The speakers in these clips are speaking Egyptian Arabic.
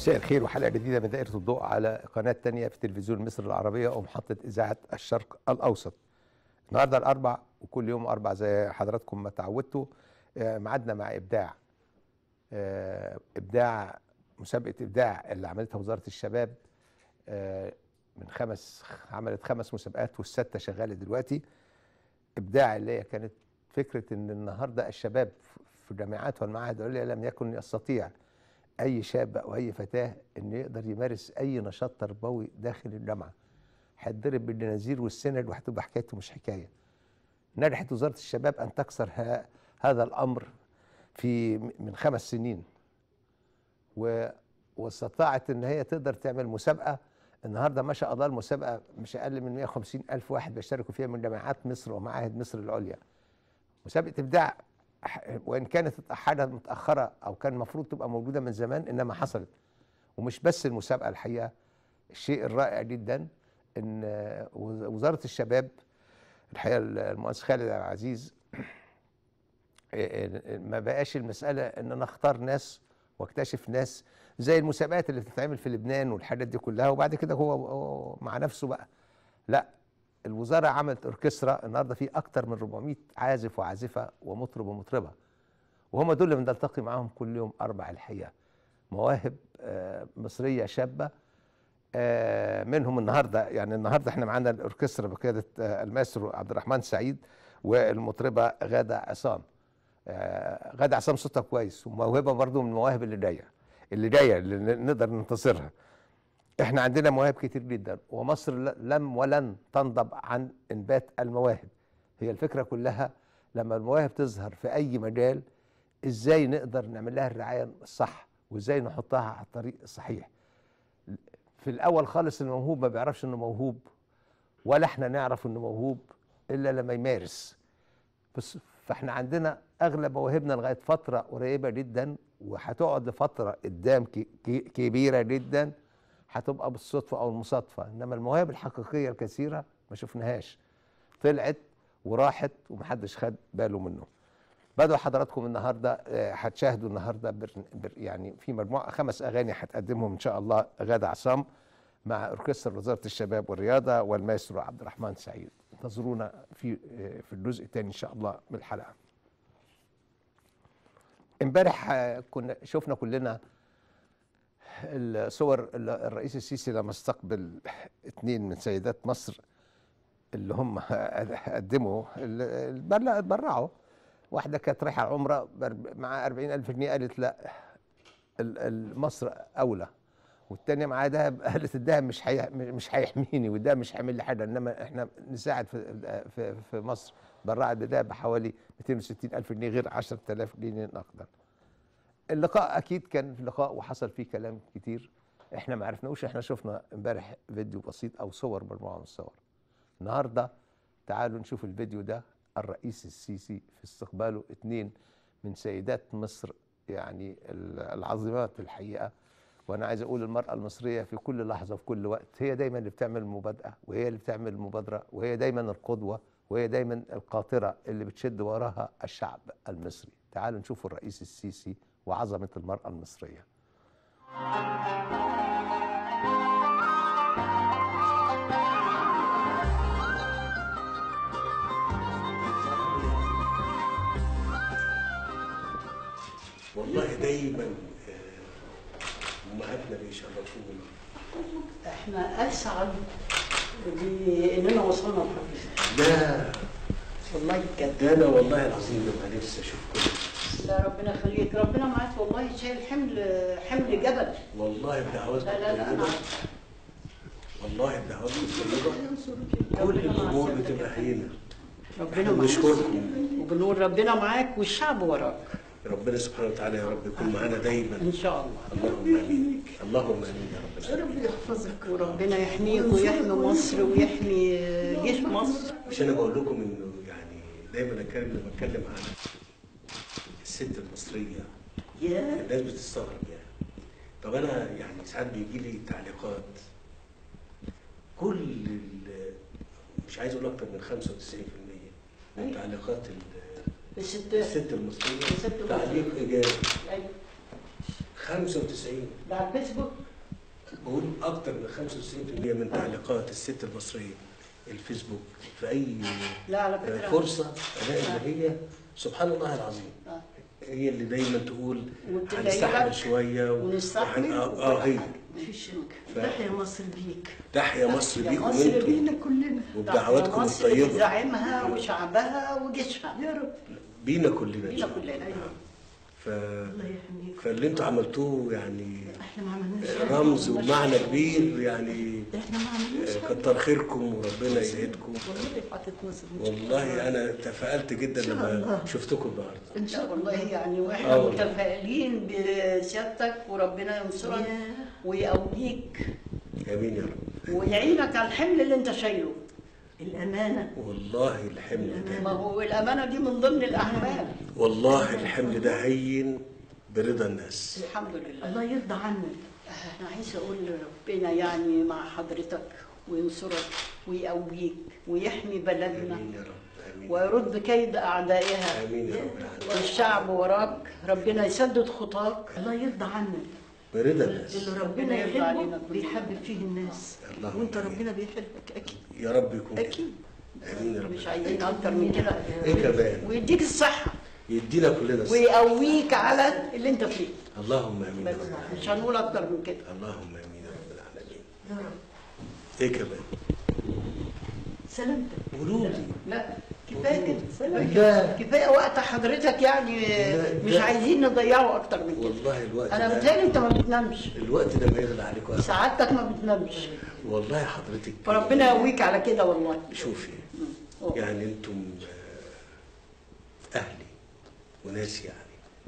مساء الخير وحلقه جديده من دائره الضوء على قناه تانية في تلفزيون مصر العربيه ومحطه اذاعه الشرق الاوسط. النهارده الاربع وكل يوم اربع زي حضراتكم ما تعودتوا آه، ميعادنا مع ابداع. آه، ابداع مسابقه ابداع اللي عملتها وزاره الشباب آه، من خمس عملت خمس مسابقات والسته شغاله دلوقتي. ابداع اللي هي كانت فكره ان النهارده الشباب في الجامعات والمعاهد العليا لم يكن يستطيع اي شاب او اي فتاه انه يقدر يمارس اي نشاط تربوي داخل الجامعه هيتضرب بالجنازير والسند وهتبقى حكايته مش حكايه نجحت وزاره الشباب ان تكسر ها هذا الامر في من خمس سنين و واستطاعت ان هي تقدر تعمل مسابقه النهارده ما شاء الله المسابقه مش اقل من 150 الف واحد بيشتركوا فيها من جامعات مصر ومعاهد مصر العليا مسابقه ابداع وان كانت حاجه متاخره او كان المفروض تبقى موجوده من زمان انما حصلت ومش بس المسابقه الحقيقه الشيء الرائع جدا ان وزاره الشباب الحقيقه المهندس خالد عبد العزيز ما بقاش المساله ان انا اختار ناس واكتشف ناس زي المسابقات اللي بتتعمل في لبنان والحاجات دي كلها وبعد كده هو هو مع نفسه بقى لا الوزاره عملت اوركسترا النهارده في اكتر من 400 عازف وعازفه ومطرب ومطربه وهم دول اللي بنلتقي معاهم كل يوم اربع الحقيقه مواهب آه، مصريه شابه آه، منهم النهارده يعني النهارده احنا معانا الاوركسترا بقياده آه، الماسترو عبد الرحمن سعيد والمطربه غاده عصام آه، غاده عصام صوتها كويس وموهبه برضو من المواهب اللي جايه اللي جايه اللي نقدر ننتصرها احنا عندنا مواهب كتير جدا ومصر ل- لم ولن تنضب عن انبات المواهب هي الفكره كلها لما المواهب تظهر في اي مجال ازاي نقدر نعمل لها الرعايه الصح وازاي نحطها على الطريق الصحيح في الاول خالص الموهوب ما بيعرفش انه موهوب ولا احنا نعرف انه موهوب الا لما يمارس بس فاحنا عندنا اغلب مواهبنا لغايه فتره قريبه جدا وهتقعد لفتره قدام كي- كي- كبيره جدا هتبقى بالصدفه او المصادفه انما المواهب الحقيقيه الكثيره ما شفناهاش طلعت وراحت ومحدش خد باله منه بدأوا حضراتكم النهارده آه، هتشاهدوا النهارده بر بر يعني في مجموعه خمس اغاني هتقدمهم ان شاء الله غاده عصام مع اوركسترا وزاره الشباب والرياضه والمايسترو عبد الرحمن سعيد انتظرونا في آه، في الجزء الثاني ان شاء الله من الحلقه امبارح آه، كنا شفنا كلنا الصور ال- الرئيس السيسي لما استقبل اثنين من سيدات مصر اللي هم قدموا ال- البرع- اتبرعوا واحده كانت رايحه عمره بأرب- مع 40 الف جنيه قالت لا ال- ال- مصر اولى والتانية معاها دهب قالت الدهب مش حي... مش هيحميني والدهب مش هيعمل لي حاجه انما احنا نساعد في في, في مصر برعت بدهب بحوالي 260 الف جنيه غير 10000 جنيه نقدا. اللقاء اكيد كان لقاء وحصل فيه كلام كتير احنا ما عرفناهوش احنا شفنا امبارح فيديو بسيط او صور مجموعه من الصور. النهارده تعالوا نشوف الفيديو ده الرئيس السيسي في استقباله اثنين من سيدات مصر يعني ال- العظيمات الحقيقه وانا عايز اقول المراه المصريه في كل لحظه في كل وقت هي دايما اللي بتعمل المبادئه وهي اللي بتعمل المبادره وهي دايما القدوه وهي دايما القاطره اللي بتشد وراها الشعب المصري تعالوا نشوف الرئيس السيسي وعظمه المراه المصريه والله دايما آه، امهاتنا بيشرفونا احنا اسعد باننا وصلنا لحد لا والله بجد ده انا والله العظيم ببقى نفسي اشوف كل لا ربنا يخليك ربنا معاك والله شايل حمل حمل جبل والله بدعواتكم لا لا لا انا طيبه عارفة. والله بدعواتكم طيبه كل ربنا الامور معاك. بتبقى هينه ربنا معاك بنشكركم وبنقول ربنا معاك والشعب وراك ربنا سبحانه وتعالى يا رب يكون معانا دايما ان شاء الله اللهم امين اللهم امين يا رب العالمين ربنا يحفظك وربنا يحميك ويحمي مصر ويحمي جيش مصر مش انا بقول لكم انه يعني دايما اتكلم لما اتكلم عن الست المصريه يا الناس بتستغرب يعني طب انا يعني ساعات بيجي لي تعليقات كل ال- مش عايز اقول اكتر من 95% من تعليقات ال- الست الست المصريه الست المصرية. تعليق ايجابي أيوة. 95 ده على الفيسبوك بقول اكتر من 95% من تعليقات الست المصريه الفيسبوك في اي لا على فكره فرصه الاقي ان هي سبحان الله العظيم آه. هي اللي دايما تقول وتدعي هنستحمل لك شويه و- ونستحمل وهن- اه آه، هي مفيش ف- تحيا مصر بيك تحيا مصر تحيا بيكم مصر انتم بينا كلنا وبدعواتكم تحيا مصر الطيبة. بزعيمها وشعبها وجيشها يا رب بينا كلنا إن بينا شاء الله. كلنا ايوه ف... الله يحميك فاللي انتوا عملتوه يعني احنا ما عملناش رمز حاجة. ومعنى كبير يعني احنا ما عملناش آه، حاجة. كتر خيركم وربنا يسعدكم والله حاطط مصر إن شاء والله انا تفائلت جدا إن شاء لما الله. شفتكم النهارده ان شاء الله يعني واحنا آه والله. متفائلين بسيادتك وربنا ينصرك ويقويك امين يا رب ويعينك على الحمل اللي انت شايله الامانه والله الحمل ما ده هو الامانه دي من ضمن الاعمال والله الحمل ده هين برضا الناس الحمد لله الله يرضى عنك انا عايزه اقول لربنا يعني مع حضرتك وينصرك ويقويك ويحمي بلدنا امين يا رب امين ويرد كيد اعدائها امين يا رب العالمين والشعب وراك ربنا يسدد خطاك الله يرضى عنك برضا الناس اللي ربنا يحبه بيحبب فيه الناس اللهم وانت آمين. ربنا بيحبك اكيد يا رب يكون كده. اكيد امين يا رب مش عايزين اكتر من كده ايه كمان ويديك الصحه يدينا كلنا الصحة. ويقويك على اللي انت فيه اللهم امين يا بس رب العالمين. مش هنقول اكتر من كده اللهم امين يا رب العالمين ايه كمان سلامتك قولوا لي لا كفايه كده سلامتك لا. كفايه وقت حضرتك يعني لا، مش لا. عايزين نضيعه اكتر من كده والله الوقت انا ده متهيألي انت ما بتنامش الوقت ده ما يغلى عليكم أبداً. سعادتك ما بتنامش والله حضرتك فربنا يقويك على كده والله شوفي أوه. يعني انتم آه، اهلي وناس يعني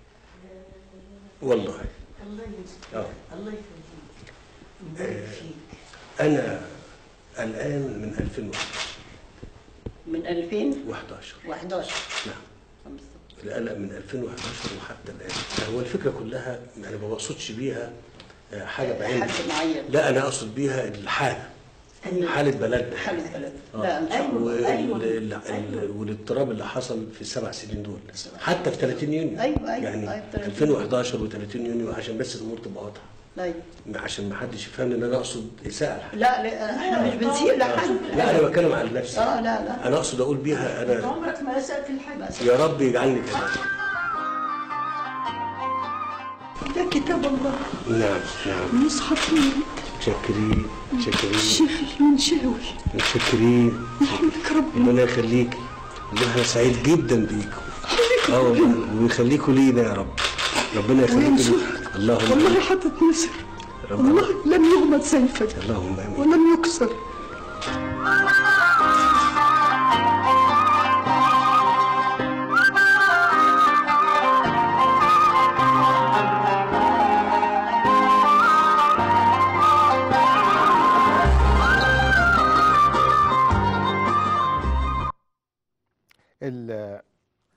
والله الله يسلمك اه الله يخليك يبارك فيك انا الان من 2011 من 2011 11 نعم القلق من 2011 وحتى الان هو الفكره كلها انا ما بقصدش بيها آه، حاجه بعينها حد معين لا انا اقصد بيها الحاله أيوة. حاله بلدنا حالة بلد آه. لا ان شاء الله وال- ايوه ال- ال- والاضطراب اللي حصل في السبع سنين دول حتى في 30 يونيو أيوة، أيوة، يعني أيوة، 30 2011 و30 يونيو عشان بس الامور تبقى واضحه أيوة. عشان ما حدش يفهمني ان انا اقصد اساءه لحد لا لا احنا مش بنسيء لحد لا انا بتكلم عن نفسي اه لا لا انا اقصد اقول بيها انا عمرك ما اسأت الحاجة يا رب يجعلني كده ده كتاب الله نعم نعم مصحف مين متشكرين متشكرين الشيخ المنشاوي متشكرين يحمدك ربنا ربنا يخليك والله انا سعيد جدا بيكم اه والله ويخليكوا لينا يا رب ربنا يخليكوا وينصرك. لينا اللهم والله آمين. حاطط مصر رب- والله لم يغمد سيفك اللهم امين ولم يكسر ال-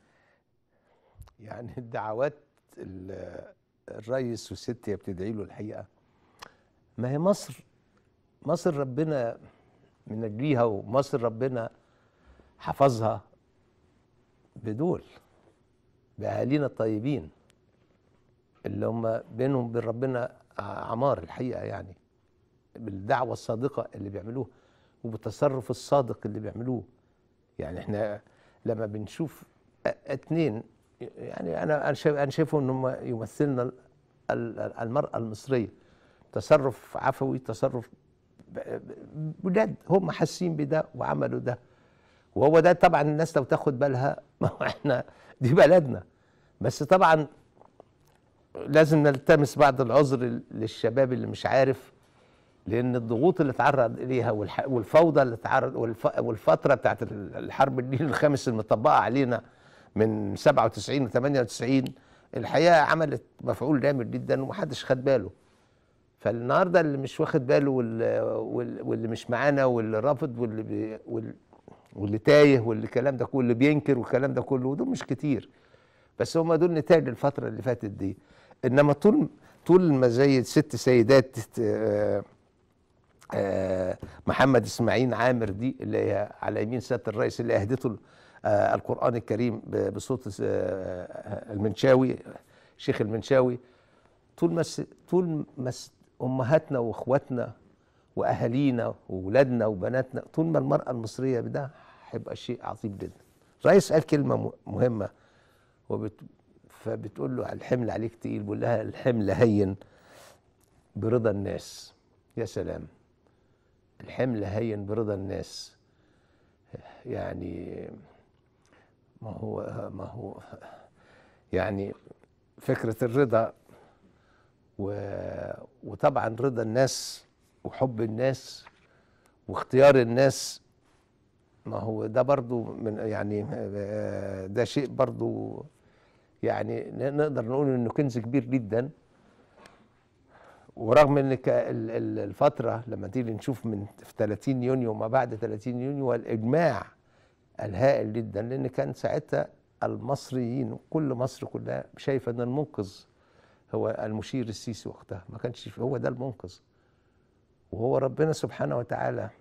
يعني الدعوات ال- الرئيس والست هي بتدعي له الحقيقه ما هي مصر مصر ربنا من اجليها ومصر ربنا حفظها بدول باهالينا الطيبين اللي هم بينهم وبين ربنا ع- عمار الحقيقه يعني بالدعوه الصادقه اللي بيعملوها وبالتصرف الصادق اللي بيعملوه يعني احنا لما بنشوف أ- اتنين يعني انا انا شايف انا شايفه ان هم يمثلنا ال- ال- المراه المصريه تصرف عفوي تصرف ب- ب- بجد هم حاسين بده وعملوا ده وهو ده طبعا الناس لو تاخد بالها ما هو احنا دي بلدنا بس طبعا لازم نلتمس بعض العذر للشباب اللي مش عارف لان الضغوط اللي اتعرض اليها والح- والفوضى اللي اتعرض والف- والفتره بتاعت ال- الحرب النيل الخامس المطبقه علينا من 97 و 98 الحقيقه عملت مفعول جامد جدا ومحدش خد باله فالنهارده اللي مش واخد باله واللي, واللي واللي مش معانا واللي رافض واللي بي واللي, واللي تايه واللي الكلام ده كله واللي بينكر والكلام ده كله ودول مش كتير بس هم دول نتاج الفتره اللي فاتت دي انما طول طول ما زي ست سيدات آه، آه، محمد اسماعيل عامر دي اللي هي على يمين سياده الرئيس اللي اهدته آه، القران الكريم ب- بصوت آه، المنشاوي شيخ المنشاوي طول ما س- طول ما س- امهاتنا واخواتنا واهالينا واولادنا وبناتنا طول ما المراه المصريه بده هيبقى شيء عظيم جدا الرئيس قال كلمه م- مهمه وبت فبتقول له الحمل عليك تقيل بيقول لها الحمل هين برضا الناس يا سلام الحمل هين برضا الناس يعني ما هو ما هو يعني فكرة الرضا و... وطبعا رضا الناس وحب الناس واختيار الناس ما هو ده برضو من يعني آه، ده شيء برضو يعني ن- نقدر نقول انه كنز كبير جدا ورغم ان ك- ال- ال- الفتره لما تيجي نشوف من في 30 يونيو وما بعد 30 يونيو الاجماع الهائل جدا لان كان ساعتها المصريين كل مصر كلها شايفه ان المنقذ هو المشير السيسي وقتها ما كانش هو ده المنقذ وهو ربنا سبحانه وتعالى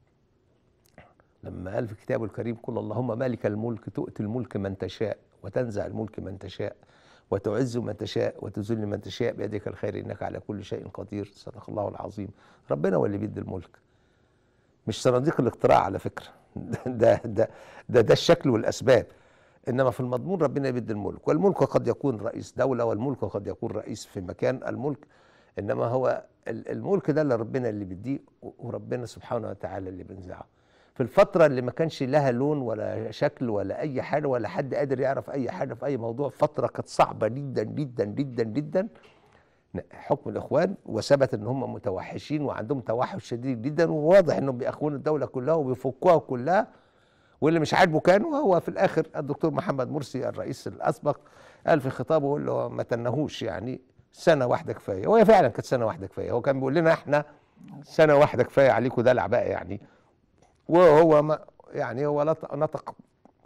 لما قال في كتابه الكريم قل اللهم مالك الملك تؤتي الملك من تشاء وتنزع الملك من تشاء وتعز من تشاء وتذل من تشاء بيدك الخير انك على كل شيء قدير صدق الله العظيم ربنا هو اللي بيدي الملك مش صناديق الاقتراع على فكره ده ده ده ده الشكل والاسباب انما في المضمون ربنا بيدي الملك والملك قد يكون رئيس دوله والملك قد يكون رئيس في مكان الملك انما هو ال- الملك ده اللي ربنا اللي بيديه وربنا سبحانه وتعالى اللي بينزعه في الفترة اللي ما كانش لها لون ولا شكل ولا أي حاجة ولا حد قادر يعرف أي حاجة في أي موضوع فترة كانت صعبة جدا جدا جدا جدا حكم الإخوان وثبت إن هم متوحشين وعندهم توحش شديد جدا وواضح إنهم بيأخون الدولة كلها وبيفكوها كلها واللي مش عاجبه كان وهو في الآخر الدكتور محمد مرسي الرئيس الأسبق قال في خطابه يقول له ما تنهوش يعني سنة واحدة كفاية وهي فعلا كانت سنة واحدة كفاية هو كان بيقول لنا إحنا سنة واحدة كفاية عليكم دلع بقى يعني وهو ما يعني هو لط- نطق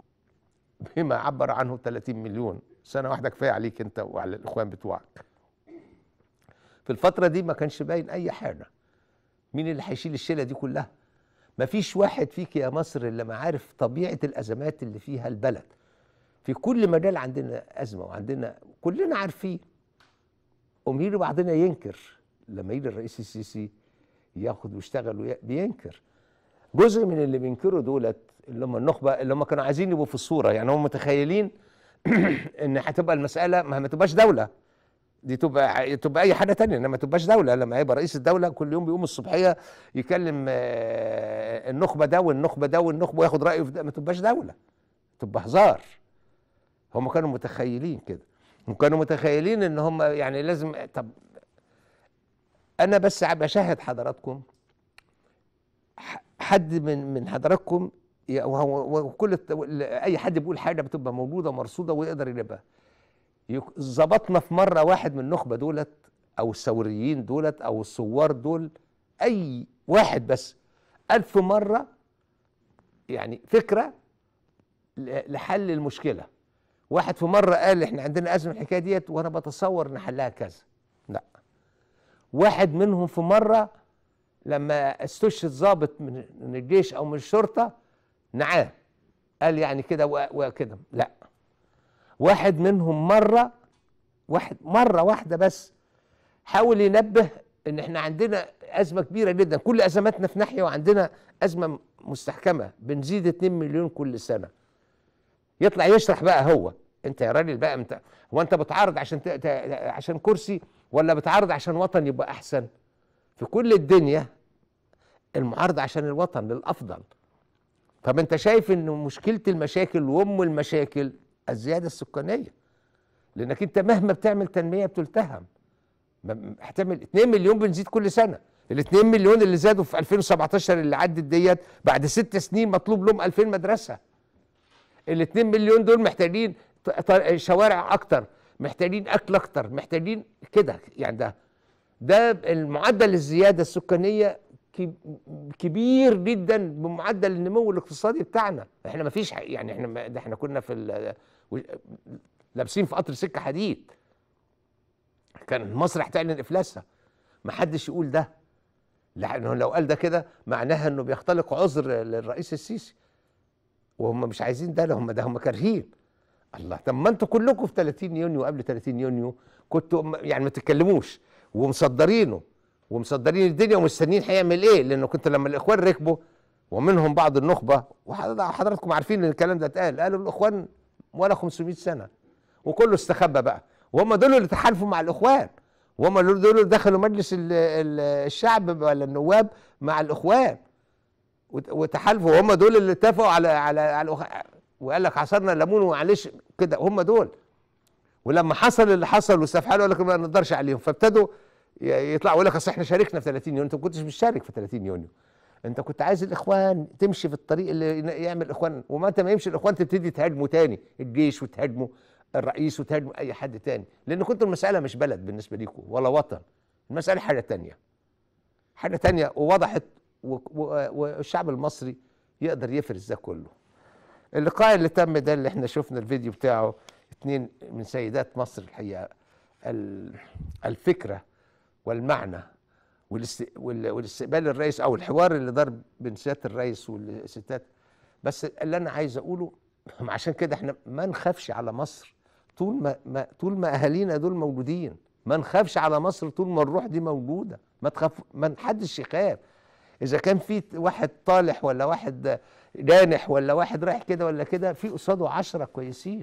بما عبر عنه 30 مليون سنة واحدة كفاية عليك انت وعلى الاخوان بتوعك في الفترة دي ما كانش باين اي حاجة مين اللي هيشيل الشيلة دي كلها ما فيش واحد فيك يا مصر الا ما عارف طبيعة الازمات اللي فيها البلد في كل مجال عندنا ازمة وعندنا كلنا عارفين قوم يجي بعضنا ينكر لما يجي الرئيس السيسي ياخد ويشتغل وي- بينكر جزء من اللي بينكروا دولت اللي هم النخبه اللي هم كانوا عايزين يبقوا في الصوره يعني هم متخيلين ان هتبقى المساله ما ما تبقاش دوله دي تبقى تبقى اي حاجه تانية انما ما تبقاش دوله لما يبقى رئيس الدوله كل يوم بيقوم الصبحيه يكلم آه، النخبه ده والنخبه ده والنخبه وياخد رايه في ده ما تبقاش دوله تبقى هزار هم كانوا متخيلين كده وكانوا متخيلين ان هم يعني لازم طب انا بس بشاهد حضراتكم ح- حد من من حضراتكم ي- وهو وكل الت- وال- اي حد بيقول حاجه بتبقى موجوده مرصوده ويقدر يجيبها يك- ظبطنا في مره واحد من النخبه دولت او الثوريين دولت او الثوار دول اي واحد بس ألف مره يعني فكره ل- لحل المشكله واحد في مره قال احنا عندنا ازمه الحكايه ديت وانا بتصور نحلها كذا لا واحد منهم في مره لما استشهد ضابط من من الجيش او من الشرطه نعاه قال يعني كده و- وكده لا واحد منهم مره واحد مره واحده بس حاول ينبه ان احنا عندنا ازمه كبيره جدا كل ازماتنا في ناحيه وعندنا ازمه مستحكمه بنزيد 2 مليون كل سنه يطلع يشرح بقى هو انت يا راجل بقى انت هو انت بتعارض عشان ت... ت... عشان كرسي ولا بتعارض عشان وطن يبقى احسن في كل الدنيا المعارضه عشان الوطن للافضل طب انت شايف ان مشكله المشاكل وام المشاكل الزياده السكانيه لانك انت مهما بتعمل تنميه بتلتهم ما- هتعمل 2 مليون بنزيد كل سنه ال 2 مليون اللي زادوا في 2017 اللي عدت ديت بعد ست سنين مطلوب لهم 2000 مدرسه ال 2 مليون دول محتاجين ط- ط- شوارع اكتر محتاجين اكل اكتر محتاجين كده يعني ده ده المعدل الزياده السكانيه كب- كبير جدا بمعدل النمو الاقتصادي بتاعنا احنا ما فيش يعني احنا ما- ده احنا كنا في ال- و- لابسين في قطر سكه حديد كان مصر هتعلن افلاسها ما حدش يقول ده لانه لو قال ده كده معناها انه بيختلق عذر للرئيس السيسي وهم مش عايزين ده هم ده هم كارهين الله طب ما انتوا كلكم في 30 يونيو قبل 30 يونيو كنتوا م- يعني ما تتكلموش ومصدرينه ومصدرين الدنيا ومستنيين هيعمل ايه لانه كنت لما الاخوان ركبوا ومنهم بعض النخبه وحضراتكم عارفين ان الكلام ده اتقال قالوا الاخوان ولا 500 سنه وكله استخبى بقى وهم دول اللي تحالفوا مع الاخوان وهم دول اللي دخلوا مجلس ال- ال- الشعب ولا النواب مع الاخوان وت- وتحالفوا هم دول اللي اتفقوا على على على الأخ- وقال لك عصرنا الليمون ومعلش كده هم دول ولما حصل اللي حصل واستفحلوا قال لك ما نقدرش عليهم فابتدوا ي- يطلعوا يقول لك اصل احنا شاركنا في 30 يونيو انت ما كنتش مشارك في 30 يونيو انت كنت عايز الاخوان تمشي في الطريق اللي ين- يعمل الاخوان وما انت ما يمشي الاخوان تبتدي تهاجمه تاني الجيش وتهاجمه الرئيس وتهاجمه اي حد تاني لان كنتوا المساله مش بلد بالنسبه ليكم ولا وطن المساله حاجه تانية حاجه تانية ووضحت و- و- والشعب المصري يقدر يفرز ده كله اللقاء اللي تم ده اللي احنا شفنا الفيديو بتاعه اتنين من سيدات مصر الحقيقه ال- الفكره والمعنى والاست- وال- والاستقبال الرئيس او الحوار اللي دار بين سياده الرئيس والستات بس اللي انا عايز اقوله عشان كده احنا ما نخافش على مصر طول ما, ما طول ما اهالينا دول موجودين ما نخافش على مصر طول ما الروح دي موجوده ما تخاف ما حدش يخاف اذا كان في واحد طالح ولا واحد جانح ولا واحد رايح كده ولا كده في قصاده عشرة كويسين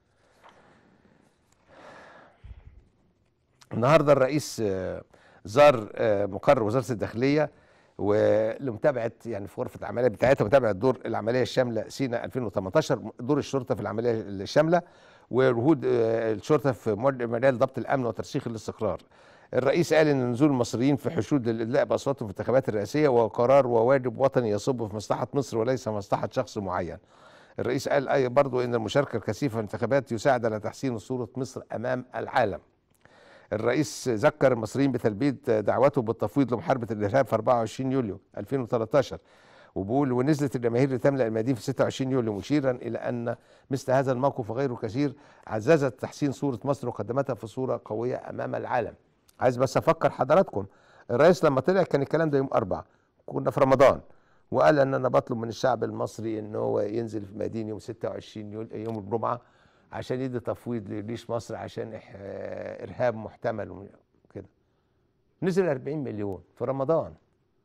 النهارده الرئيس آه، زار آه، مقر وزاره الداخليه ولمتابعه يعني في غرفه العمليه بتاعتها متابعه دور العمليه الشامله سينا 2018 دور الشرطه في العمليه الشامله وجهود آه، الشرطه في مد- مجال ضبط الامن وترسيخ الاستقرار. الرئيس قال ان نزول المصريين في حشود للادلاء باصواتهم في الانتخابات الرئاسيه هو قرار وواجب وطني يصب في مصلحه مصر وليس مصلحه شخص معين. الرئيس قال اي برضو ان المشاركه الكثيفه في الانتخابات يساعد على تحسين صوره مصر امام العالم. الرئيس ذكر المصريين بتلبيه دعوته بالتفويض لمحاربه الارهاب في 24 يوليو 2013 وبيقول ونزلت الجماهير لتملا الميادين في 26 يوليو مشيرا الى ان مثل هذا الموقف وغيره كثير عززت تحسين صوره مصر وقدمتها في صوره قويه امام العالم. عايز بس افكر حضراتكم الرئيس لما طلع كان الكلام ده يوم اربع كنا في رمضان وقال ان انا بطلب من الشعب المصري ان هو ينزل في ميادين يوم 26 يول- يوم الجمعه عشان يدي تفويض لجيش مصر عشان إح- آه، ارهاب محتمل وكده نزل 40 مليون في رمضان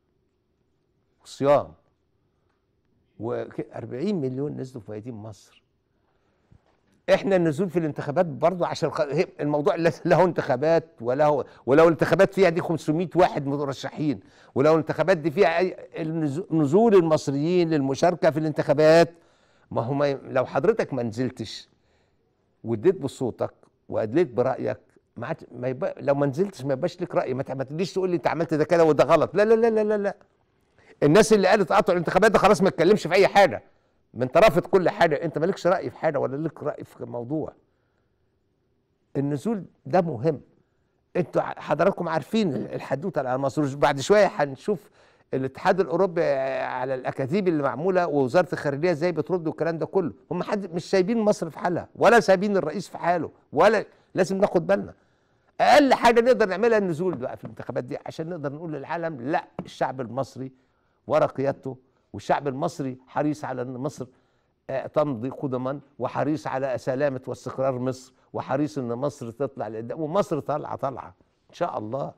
صيام و 40 مليون نزلوا في ميادين مصر احنا النزول في الانتخابات برضه عشان خ- هي- الموضوع لا له انتخابات ولا هو ولو الانتخابات فيها دي 500 واحد مرشحين ولو الانتخابات دي فيها أي النزو- نزول المصريين للمشاركه في الانتخابات ما هو ما ي- لو حضرتك ما نزلتش واديت بصوتك وادليت برايك ما عاد- ما يبقى لو ما نزلتش ما يبقاش لك راي ما ت- ما تجيش تقول لي انت عملت ده كده وده غلط لا لا لا لا لا, لا. الناس اللي قالت قطعوا الانتخابات ده خلاص ما تتكلمش في اي حاجه من طرفت كل حاجه انت مالكش راي في حاجه ولا لك راي في موضوع النزول ده مهم انتوا ع- حضراتكم عارفين الحدوته على مصر بعد شويه هنشوف الاتحاد الاوروبي على الاكاذيب اللي معموله ووزاره الخارجيه ازاي بترد والكلام ده كله هم حد مش سايبين مصر في حالها ولا سايبين الرئيس في حاله ولا لازم ناخد بالنا اقل حاجه نقدر نعملها النزول بقى في الانتخابات دي عشان نقدر نقول للعالم لا الشعب المصري ورا قيادته والشعب المصري حريص على ان مصر آه، تمضي قدما وحريص على سلامه واستقرار مصر وحريص ان مصر تطلع لقدام ومصر طالعه طالعه ان شاء الله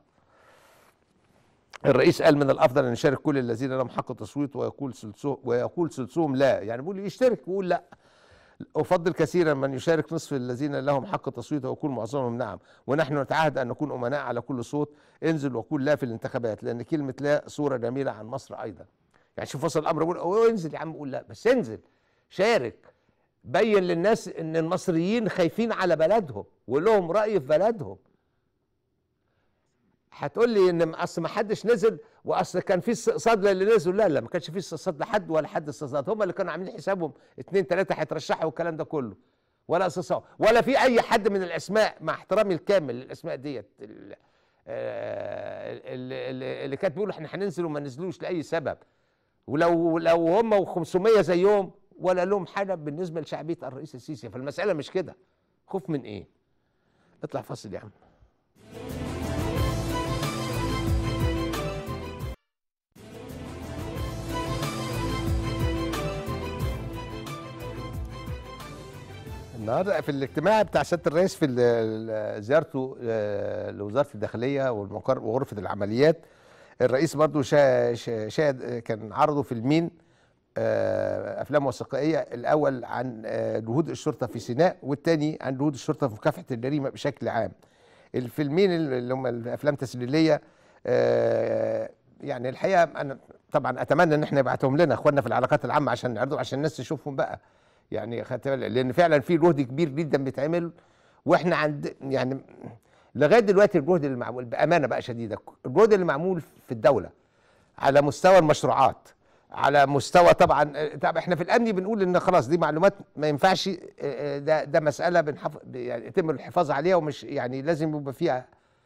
الرئيس قال من الافضل ان يشارك كل الذين لهم حق التصويت ويقول سلسو ويقول سلسوم لا يعني بيقول يشترك ويقول لا افضل كثيرا من يشارك نصف الذين لهم حق التصويت ويقول معظمهم نعم ونحن نتعهد ان نكون امناء على كل صوت انزل وقول لا في الانتخابات لان كلمه لا صوره جميله عن مصر ايضا يعني شوف وصل الامر بيقول أوه انزل يا عم قول لا بس انزل شارك بين للناس ان المصريين خايفين على بلدهم ولهم راي في بلدهم هتقول لي ان اصل ما حدش نزل واصل كان في استقصاد للي نزلوا لا لا ما كانش في استقصاد لحد ولا حد استقصاد هم اللي كانوا عاملين حسابهم اثنين ثلاثه هيترشحوا والكلام ده كله ولا استقصاد ولا في اي حد من الاسماء مع احترامي الكامل للاسماء ديت ال- آه، اللي, اللي اللي كانت بيقولوا احنا هننزل وما نزلوش لاي سبب ولو لو هم و500 زيهم ولا لهم حاجه بالنسبه لشعبيه الرئيس السيسي فالمساله مش كده خوف من ايه اطلع فاصل يا عم النهارده النهارده في الاجتماع بتاع سياده الرئيس في ال- ال- زيارته آه، لوزاره الداخليه والمقر وغرفه العمليات الرئيس برضو شا- شا- شاهد كان عرضه فيلمين آه، افلام وثائقيه الاول عن آه، جهود الشرطه في سيناء والثاني عن جهود الشرطه في مكافحه الجريمه بشكل عام الفيلمين اللي هم الافلام تسليليه آه، يعني الحقيقه انا طبعا اتمنى ان احنا يبعتهم لنا اخواننا في العلاقات العامه عشان نعرضهم عشان الناس تشوفهم بقى يعني خدت بالك لان فعلا في جهد كبير جدا بيتعمل واحنا عند يعني لغايه دلوقتي الجهد اللي معمول بامانه بقى شديده الجهد اللي معمول في الدوله على مستوى المشروعات على مستوى طبعا طبعا احنا في الامن بنقول ان خلاص دي معلومات ما ينفعش اه، اه، ده ده مساله بنحف يعني يتم الحفاظ عليها ومش يعني لازم يبقى فيها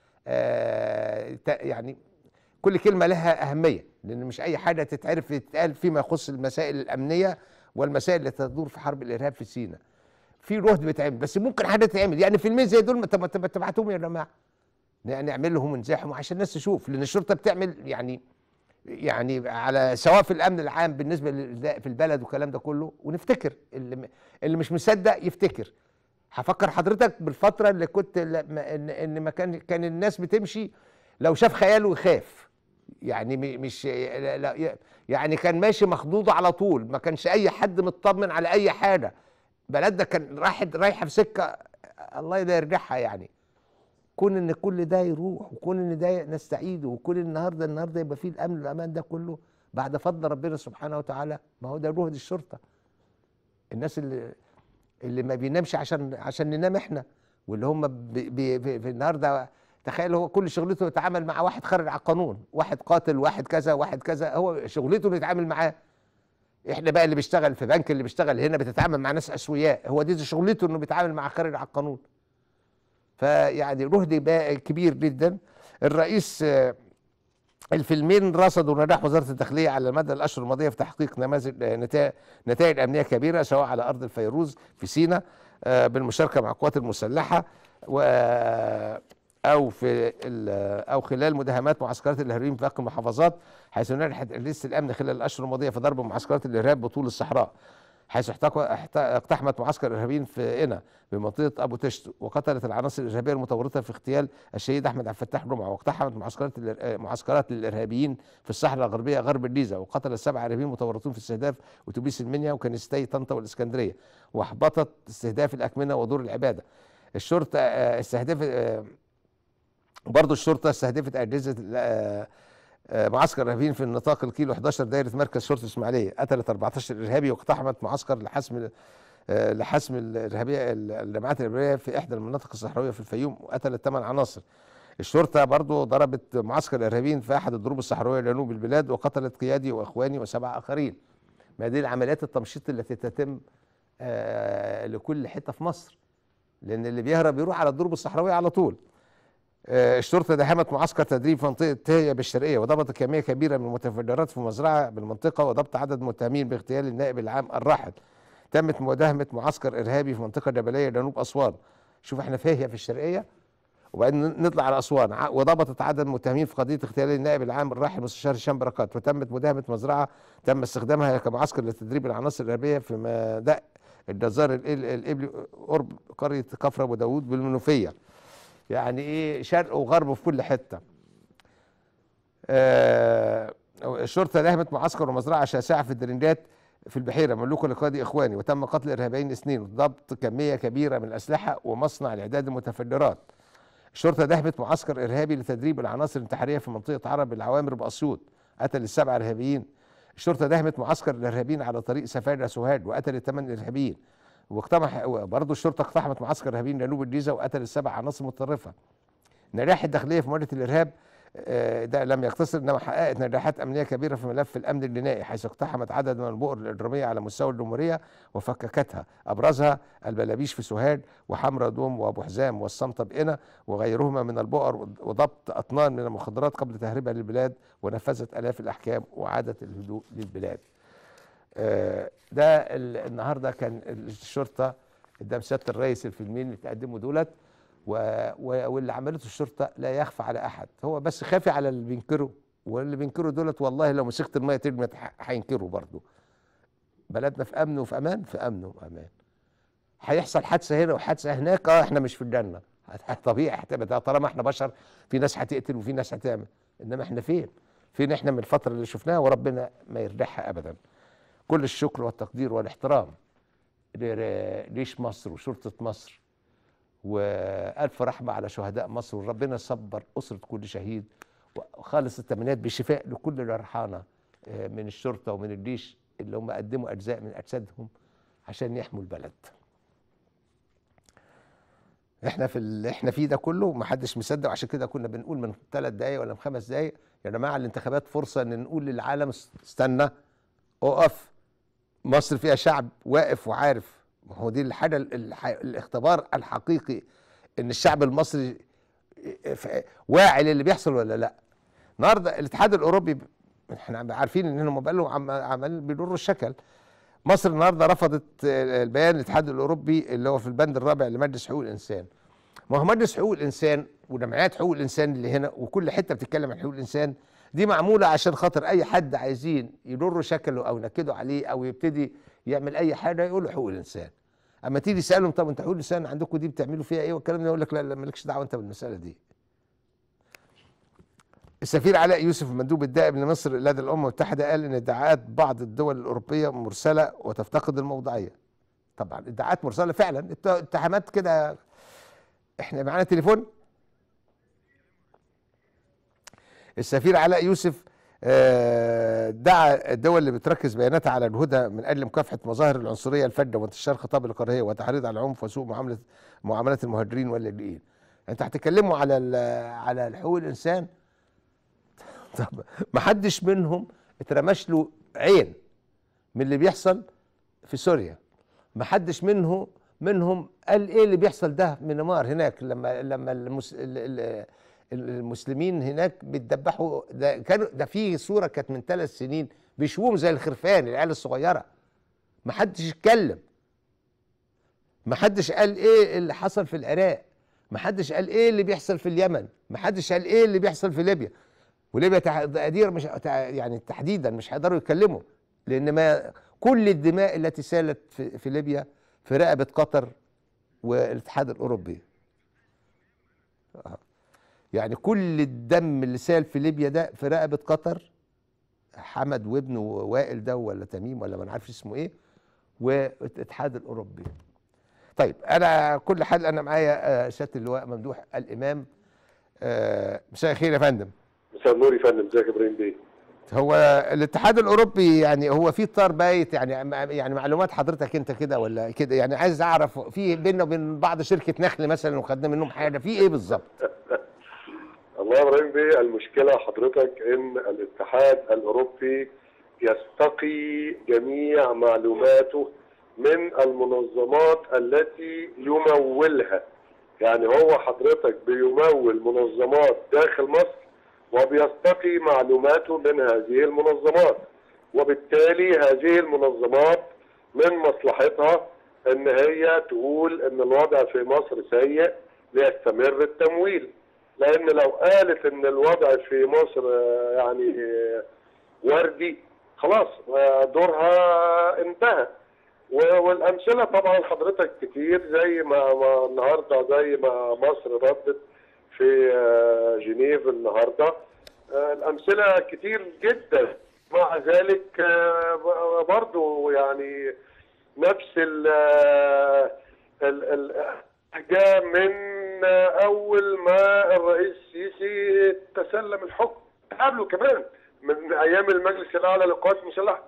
اه، ت- يعني كل كلمه لها اهميه لان مش اي حاجه تتعرف تتقال فيما يخص المسائل الامنيه والمسائل اللي تدور في حرب الارهاب في سيناء في جهد بيتعمل بس ممكن حاجه تتعمل يعني فيلمين زي دول ما تب- تب- تبعتوهم يا جماعه ن- نعملهم ونزاحهم عشان الناس تشوف لان الشرطه بتعمل يعني يعني على سواء في الامن العام بالنسبه لل- في البلد والكلام ده كله ونفتكر اللي م- اللي مش مصدق يفتكر هفكر حضرتك بالفتره اللي كنت لما- ان ان ما كان كان الناس بتمشي لو شاف خياله يخاف يعني م- مش لا- لا- يعني كان ماشي مخضوض على طول ما كانش اي حد مطمن على اي حاجه بلدنا كان رايحه رايحه في سكه الله ده يرجعها يعني كون ان كل ده يروح وكون ان ده نستعيده وكون النهارده النهارده يبقى فيه الامن والامان ده كله بعد فضل ربنا سبحانه وتعالى ما هو ده جهد الشرطه الناس اللي اللي ما بينامش عشان عشان ننام احنا واللي هم بي بي بي في النهارده تخيل هو كل شغلته يتعامل مع واحد خارج على القانون واحد قاتل واحد كذا واحد كذا هو شغلته انه يتعامل معاه احنا بقى اللي بيشتغل في بنك اللي بيشتغل هنا بتتعامل مع ناس اسوياء هو دي شغلته انه بيتعامل مع خارج على القانون فيعني جهد بقى كبير جدا الرئيس آه، الفيلمين رصدوا نجاح وزاره الداخليه على مدى الاشهر الماضيه في تحقيق نماذج آه، نتائج نتائج امنيه كبيره سواء على ارض الفيروز في سيناء آه، بالمشاركه مع القوات المسلحه و او في ال- او خلال مداهمات معسكرات الارهابيين في باقي المحافظات حيث نجحت اجهزه الامن خلال الاشهر الماضيه في ضرب معسكرات الارهاب بطول الصحراء حيث احتق- احت- اقتحمت معسكر ارهابيين في قنا بمنطقه ابو تشت وقتلت العناصر الارهابيه المتورطه في اغتيال الشهيد احمد عبد الفتاح جمعه واقتحمت معسكرات الإر- آه، معسكرات للارهابيين في الصحراء الغربيه غرب الجيزه وقتل السبع ارهابيين متورطون في استهداف اتوبيس المنيا وكنيستي طنطا والاسكندريه واحبطت استهداف الاكمنه ودور العباده الشرطه آه، استهدفت آه، برضه الشرطه استهدفت اجهزه آه، آه، معسكر ارهابيين في النطاق الكيلو 11 دايره مركز شرطه اسماعيليه قتلت 14 ارهابي واقتحمت معسكر لحسم آه، لحسم الارهابيه الجماعات الارهابيه في احدى المناطق الصحراويه في الفيوم وقتلت 8 عناصر الشرطه برضه ضربت معسكر الارهابيين في احد الضروب الصحراويه جنوب البلاد وقتلت قيادي واخواني وسبع اخرين ما دي العمليات التمشيط التي تتم آه، لكل حته في مصر لان اللي بيهرب يروح على الضروب الصحراويه على طول آه، الشرطه داهمت معسكر تدريب في منطقه تهيا بالشرقيه وضبطت كميه كبيره من المتفجرات في مزرعه بالمنطقه وضبط عدد متهمين باغتيال النائب العام الراحل تمت مداهمه معسكر ارهابي في منطقه جبليه جنوب اسوان شوف احنا فاهيه في الشرقيه وبعدين نطلع على اسوان ع- وضبطت عدد متهمين في قضيه اغتيال النائب العام الراحل مستشار هشام بركات وتمت مداهمه مزرعه تم استخدامها كمعسكر لتدريب العناصر الارهابيه في مدق الجزار الإل- الابلي قرب قريه كفر ابو داوود بالمنوفيه يعني ايه شرق وغرب في كل حته آه الشرطه داهمت معسكر ومزرعه شاسعه في الدرنجات في البحيره مملوكه لقاضي اخواني وتم قتل ارهابيين اثنين وضبط كميه كبيره من الاسلحه ومصنع لاعداد المتفجرات الشرطه داهمت معسكر ارهابي لتدريب العناصر الانتحاريه في منطقه عرب العوامر باسيوط قتل السبع ارهابيين الشرطه داهمت معسكر الارهابيين على طريق سفاجة سوهاج وقتلت ثمان ارهابيين واقتمح برضه الشرطه اقتحمت معسكر ارهابيين جنوب الجيزه وقتل السبع عناصر متطرفه نجاح الداخليه في مواجهه الارهاب آه، ده لم يقتصر انما حققت نجاحات امنيه كبيره في ملف الامن الجنائي حيث اقتحمت عدد من البؤر الاجراميه على مستوى الجمهوريه وفككتها ابرزها البلابيش في سوهاج وحمرة دوم وابو حزام والصمته بقنا وغيرهما من البؤر وضبط اطنان من المخدرات قبل تهريبها للبلاد ونفذت الاف الاحكام وعادت الهدوء للبلاد. آه، ده ال- النهارده كان الشرطه قدام سياده الرئيس الفيلمين اللي تقدموا دولت و... و... واللي عملته الشرطه لا يخفى على احد هو بس خافي على اللي بينكروا واللي بينكروا دولت والله لو مسكت الميه ترمي ح- هينكروا برضه بلدنا في امن وفي امان في امن وامان هيحصل حادثه هنا وحادثه هناك اه احنا مش في الجنه طبيعي هتبقى ده طالما احنا بشر في ناس هتقتل وفي ناس هتعمل انما احنا فين؟ فين احنا من الفتره اللي شفناها وربنا ما يردحها ابدا كل الشكر والتقدير والاحترام ل- ليش مصر وشرطه مصر والف رحمه على شهداء مصر وربنا يصبر اسره كل شهيد وخالص التمنيات بشفاء لكل الجرحانه آه، من الشرطه ومن الجيش اللي هم قدموا اجزاء من اجسادهم عشان يحموا البلد. احنا في اللي احنا فيه ده كله ما حدش مصدق وعشان كده كنا بنقول من ثلاث دقايق ولا من خمس دقايق يا جماعه الانتخابات فرصه ان نقول للعالم است- استنى اقف مصر فيها شعب واقف وعارف ما هو دي الحاجه ال- الح- الاختبار الحقيقي ان الشعب المصري ف- واعي للي بيحصل ولا لا النهارده الاتحاد الاوروبي ب- احنا عارفين ان هم بقالهم عم- عمال بيضروا الشكل مصر النهارده رفضت آه، البيان الاتحاد الاوروبي اللي هو في البند الرابع لمجلس حقوق الانسان ما هو مجلس حقوق الانسان وجمعيات حقوق الانسان اللي هنا وكل حته بتتكلم عن حقوق الانسان دي معموله عشان خاطر اي حد عايزين يضروا شكله او ينكدوا عليه او يبتدي يعمل اي حاجه يقول له حقوق الانسان اما تيجي تسالهم طب انت حقوق الانسان عندكم دي بتعملوا فيها ايه والكلام ده يقول لك لا لا مالكش دعوه انت بالمساله دي السفير علاء يوسف المندوب الدائم لمصر لدى الامم المتحده قال ان ادعاءات بعض الدول الاوروبيه مرسله وتفتقد الموضوعيه طبعا ادعاءات مرسله فعلا ات- اتهامات كده احنا معانا تليفون السفير علاء يوسف آه، دعا الدول اللي بتركز بياناتها على جهودها من اجل مكافحه مظاهر العنصريه الفجه وانتشار خطاب الكراهيه وتحريض على العنف وسوء معامله معامله المهاجرين واللاجئين انت هتتكلموا على ال- على حقوق الانسان طب ما حدش منهم اترمش له عين من اللي بيحصل في سوريا ما حدش منه منهم قال ايه اللي بيحصل ده من نمار هناك لما لما المس ال- ال- المسلمين هناك بيتذبحوا ده كانوا ده في صوره كانت من ثلاث سنين بيشوهم زي الخرفان العيال الصغيره ما حدش اتكلم ما حدش قال ايه اللي حصل في العراق ما حدش قال ايه اللي بيحصل في اليمن ما حدش قال ايه اللي بيحصل في ليبيا وليبيا تقدير مش تع- يعني تحديدا مش هيقدروا يتكلموا لان ما كل الدماء التي سالت في, في ليبيا في رقبه قطر والاتحاد الاوروبي آه. يعني كل الدم اللي سال في ليبيا ده في رقبه قطر حمد وابنه وائل ده ولا تميم ولا ما نعرفش اسمه ايه والاتحاد الاوروبي طيب انا كل حال انا معايا آه، سياده اللواء ممدوح الامام آه، مساء الخير يا فندم مساء النور يا فندم ازيك يا ابراهيم بيه هو الاتحاد الاوروبي يعني هو في طار بايت يعني يعني معلومات حضرتك انت كده ولا كده يعني عايز اعرف في بيننا وبين بعض شركه نخل مثلا وخدنا منهم حاجه في ايه بالظبط الله يا ابراهيم بيه المشكله حضرتك ان الاتحاد الاوروبي يستقي جميع معلوماته من المنظمات التي يمولها يعني هو حضرتك بيمول منظمات داخل مصر وبيستقي معلوماته من هذه المنظمات وبالتالي هذه المنظمات من مصلحتها ان هي تقول ان الوضع في مصر سيء ليستمر التمويل لان لو قالت ان الوضع في مصر آه، يعني آه، وردي خلاص آه، دورها انتهى و- والامثله طبعا حضرتك كتير زي ما ما النهارده زي ما مصر ردت في آه، جنيف النهارده آه، الامثله كتير جدا مع ذلك آه، ب- برضو يعني نفس ال ال- ال- جاء من اول ما الرئيس السيسي تسلم الحكم قبله كمان من ايام المجلس الاعلى للقوات المسلحه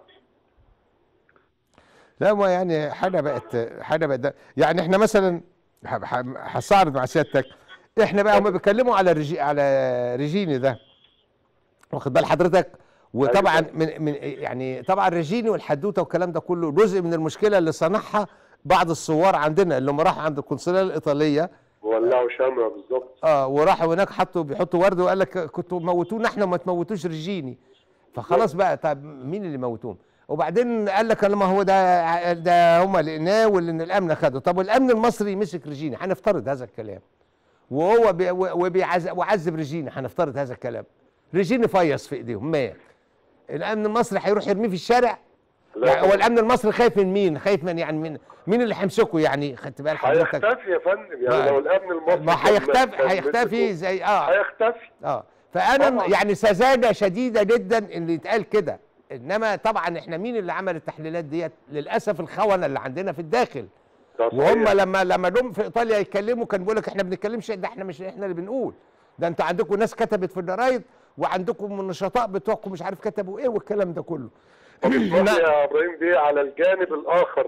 لا ما يعني حاجه بقت حاجه بقت ده- يعني احنا مثلا ه- ه- هستعرض مع سيادتك احنا بقى هم بيتكلموا على رجي على ريجيني ده واخد بال حضرتك وطبعا أيوة. من من يعني طبعا ريجيني والحدوته والكلام ده كله جزء من المشكله اللي صنعها بعض الثوار عندنا اللي هم راحوا عند القنصليه الايطاليه ولعوا شمع بالظبط اه وراحوا هناك حطوا بيحطوا ورد وقال لك كنتوا موتونا احنا وما تموتوش ريجيني فخلاص بقى طب مين اللي موتوهم وبعدين قال لك ما هو ده ده هم لقيناه واللي إن الامن خده طب والامن المصري مسك ريجيني هنفترض هذا الكلام وهو بي وبيعذب وعذب ريجيني هنفترض هذا الكلام ريجيني فيص في ايديهم مات الامن المصري هيروح يرميه في الشارع لا يعني هو طبعاً. الامن المصري خايف من مين خايف من يعني مين مين اللي هيمسكه يعني خدت بال حضرتك هيختفي يا فندم ما- يعني لو الامن المصري ما كان- هيختفي كان هيختفي مسكه، زي اه هيختفي اه فانا طبعاً. يعني سذاجه شديده جدا اللي يتقال كده انما طبعا احنا مين اللي عمل التحليلات ديت للاسف الخونه اللي عندنا في الداخل ده وهم صحيح. لما لما جم في ايطاليا يتكلموا كان بيقول لك احنا ما بنتكلمش ده احنا مش احنا اللي بنقول ده انتوا عندكم ناس كتبت في الجرايد وعندكم النشطاء بتوعكم مش عارف كتبوا ايه والكلام ده كله طب اسمح لي يا ابراهيم بيه على الجانب الاخر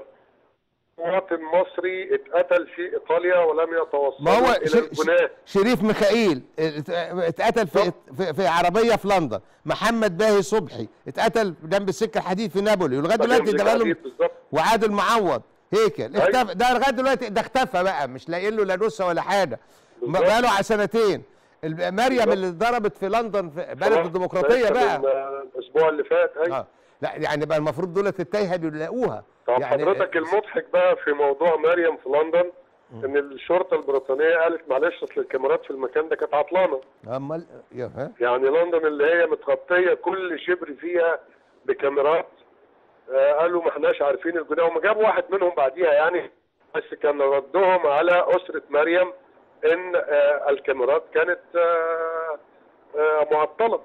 مواطن مصري اتقتل في ايطاليا ولم يتوصل ما هو الى ش- الجناه شريف ميخائيل ات- اتقتل في في, في عربيه في لندن محمد باهي صبحي اتقتل جنب السكه الحديد في نابولي ولغايه دلوقتي ده بقاله بالظبط وعادل معوض هيكل أيوة. اختفى ده لغايه دلوقتي ده اختفى بقى مش لاقيين له لا نص ولا حاجه بالظبط. بقى له على سنتين الب- مريم بالظبط. اللي اتضربت في لندن في بلد خلاص، الديمقراطيه لسه بقى من، آه، الاسبوع اللي فات ايوه اه لا يعني بقى المفروض دولت التايهه بيلاقوها طب يعني حضرتك المضحك بقى في موضوع مريم في لندن ان الشرطه البريطانيه قالت معلش اصل الكاميرات في المكان ده كانت عطلانه امال يا ها يعني لندن اللي هي متغطيه كل شبر فيها بكاميرات آه قالوا ما احناش عارفين الجناه وما جابوا واحد منهم بعديها يعني بس كان ردهم على اسره مريم ان آه الكاميرات كانت آه آه معطله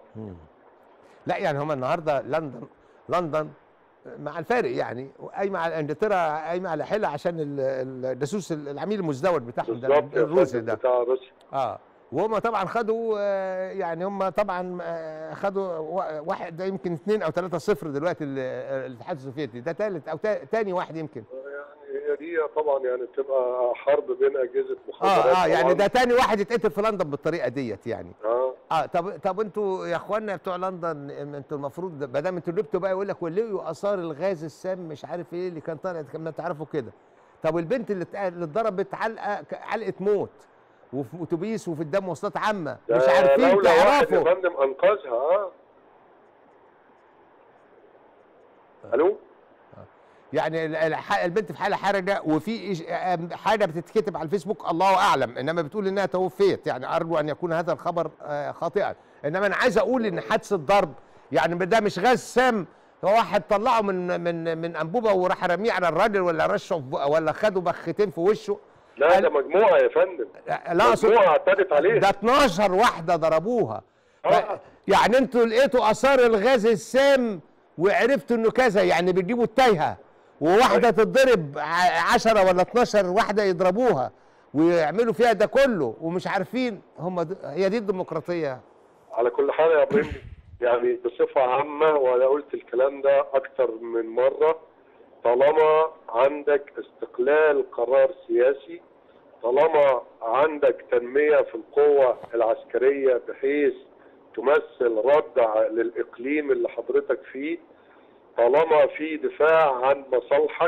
لا يعني هم النهارده لندن لندن مع الفارق يعني قايمه على انجلترا قايمه على حيلها عشان ال- الجاسوس العميل المزدوج بتاعهم ده بالظبط يا الروسي فندم ده بتاع روسيا اه وهم طبعا خدوا آه، يعني هم طبعا آه، خدوا وا- واحد ده يمكن اثنين او ثلاثة صفر دلوقتي ال- الاتحاد السوفيتي ده ثالث او تا- تاني واحد يمكن يعني هي دي طبعا يعني بتبقى حرب بين اجهزه مخابرات اه اه يعني طبعاً. ده تاني واحد يتقتل في لندن بالطريقه ديت يعني اه اه طب طب انتوا يا اخوانا بتوع لندن انتوا المفروض ما دام انتوا جبتوا بقى يقول لك ولقوا اثار الغاز السام مش عارف ايه اللي كان طالع كما تعرفوا كده طب والبنت اللي اتق- اللي اتضربت علقه ك- علقه موت وفي اتوبيس وفي قدام مواصلات عامه ده مش عارفين لولا واحد يا تعرفوا فندم انقذها اه الو يعني ال- الح- البنت في حاله حرجه وفي إش- آم، حاجه بتتكتب على الفيسبوك الله اعلم انما بتقول انها توفيت يعني ارجو ان يكون هذا الخبر آه، خاطئا انما انا عايز اقول ان حادثه ضرب يعني ده مش غاز سام هو واحد طلعه من من من انبوبه وراح رميه على الراجل ولا رشه في بقه ولا خده بختين في وشه لا قال- ده مجموعه يا فندم لا اقصد مجموعه اعتدت عليه ده 12 واحده ضربوها ف- آه. يعني انتوا لقيتوا اثار الغاز السام وعرفتوا انه كذا يعني بتجيبوا التايهه وواحده تتضرب ع- 10 ولا 12 واحده يضربوها ويعملوا فيها ده كله ومش عارفين هم د... هي دي الديمقراطيه على كل حال يا ابراهيم يعني بصفه عامه وانا قلت الكلام ده اكتر من مره طالما عندك استقلال قرار سياسي طالما عندك تنميه في القوه العسكريه بحيث تمثل رد ع- للاقليم اللي حضرتك فيه طالما في دفاع عن مصالحك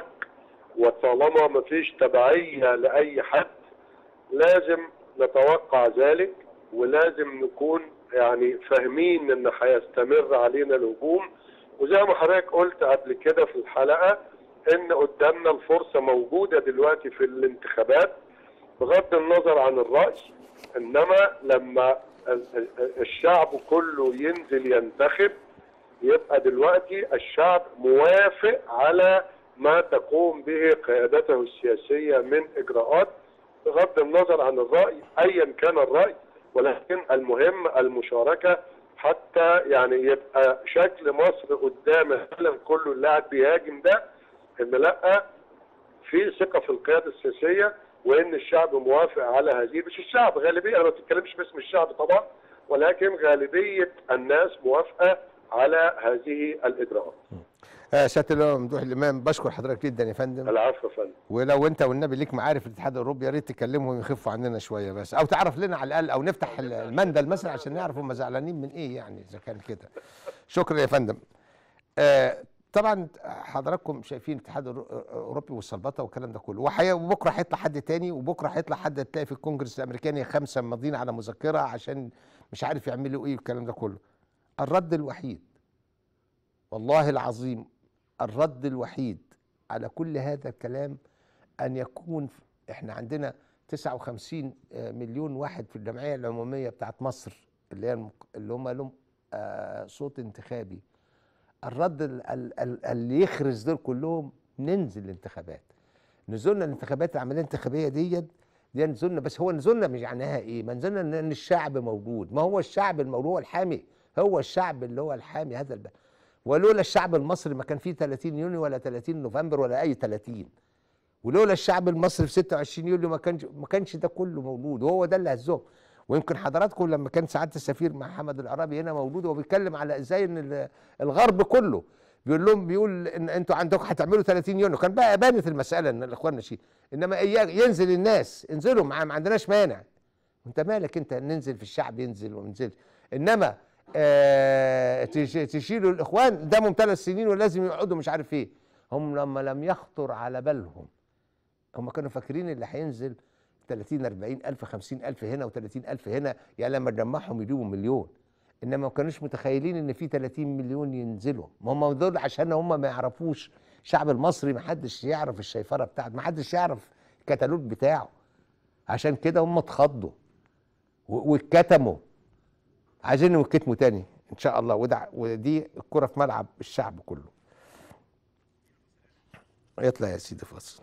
وطالما ما فيش تبعيه لاي حد لازم نتوقع ذلك ولازم نكون يعني فاهمين ان هيستمر علينا الهجوم وزي ما حضرتك قلت قبل كده في الحلقه ان قدامنا الفرصه موجوده دلوقتي في الانتخابات بغض النظر عن الراي انما لما ال- ال- الشعب كله ينزل ينتخب يبقى دلوقتي الشعب موافق على ما تقوم به قيادته السياسيه من اجراءات بغض النظر عن الراي ايا كان الراي ولكن المهم المشاركه حتى يعني يبقى شكل مصر قدام العالم كله اللي قاعد بيهاجم ده ان لا في ثقه في القياده السياسيه وان الشعب موافق على هذه مش الشعب غالبيه انا ما بتكلمش باسم الشعب طبعا ولكن غالبيه الناس موافقه على هذه الاجراءات. آه سياده اللواء ممدوح الامام بشكر حضرتك جدا يا فندم العفو يا فندم. ولو انت والنبي ليك معارف في الاتحاد الاوروبي يا ريت تكلمهم يخفوا عننا شويه بس او تعرف لنا على الاقل او نفتح ال- المندل مثلا عشان نعرف هم زعلانين من ايه يعني اذا كان كده شكرا يا فندم آه طبعا حضراتكم شايفين الاتحاد الأورو- الاوروبي والسلبطه والكلام ده كله وحي- وبكره هيطلع حد تاني وبكره هيطلع حد تلاقي في الكونجرس الامريكاني خمسه ماضيين على مذكره عشان مش عارف يعملوا ايه والكلام ده كله الرد الوحيد والله العظيم الرد الوحيد على كل هذا الكلام ان يكون احنا عندنا 59 مليون واحد في الجمعيه العموميه بتاعت مصر اللي هي المق- اللي هم لهم آه، صوت انتخابي الرد ال- ال- ال- اللي يخرج دول كلهم ننزل الانتخابات نزولنا الانتخابات العمليه الانتخابيه ديت دي نزولنا بس هو نزولنا مش معناها ايه؟ ما نزولنا ان إن الشعب موجود ما هو الشعب الموجود هو الحامي هو الشعب اللي هو الحامي هذا البلد ولولا الشعب المصري ما كان فيه 30 يونيو ولا 30 نوفمبر ولا اي 30 ولولا الشعب المصري في 26 يوليو ما كانش ما كانش ده كله موجود وهو ده اللي هزهم ويمكن حضراتكم لما كان سعاده السفير محمد العرابي هنا موجود وهو بيتكلم على ازاي ان ال- الغرب كله بيقول لهم بيقول ان انتوا عندكم هتعملوا 30 يونيو كان بقى بانت المساله ان الاخوان ماشيين انما إياك ينزل الناس انزلوا معاه ما عندناش مانع انت مالك انت ننزل في الشعب ينزل وما ينزلش انما آه تش- تشيلوا الاخوان قدامهم ثلاث سنين ولازم يقعدوا مش عارف ايه هم لما لم يخطر على بالهم هم كانوا فاكرين اللي هينزل 30 40 الف 50 الف هنا و30 الف هنا يعني لما نجمعهم يجيبوا مليون انما ما كانوش متخيلين ان في 30 مليون ينزلوا ما هم دول عشان هم ما يعرفوش الشعب المصري ما حدش يعرف الشيفره بتاعته ما حدش يعرف الكتالوج بتاعه عشان كده هم اتخضوا و- واتكتموا عايزين يتكتموا تاني ان شاء الله وده ودي الكره في ملعب الشعب كله يطلع يا سيدي فاصل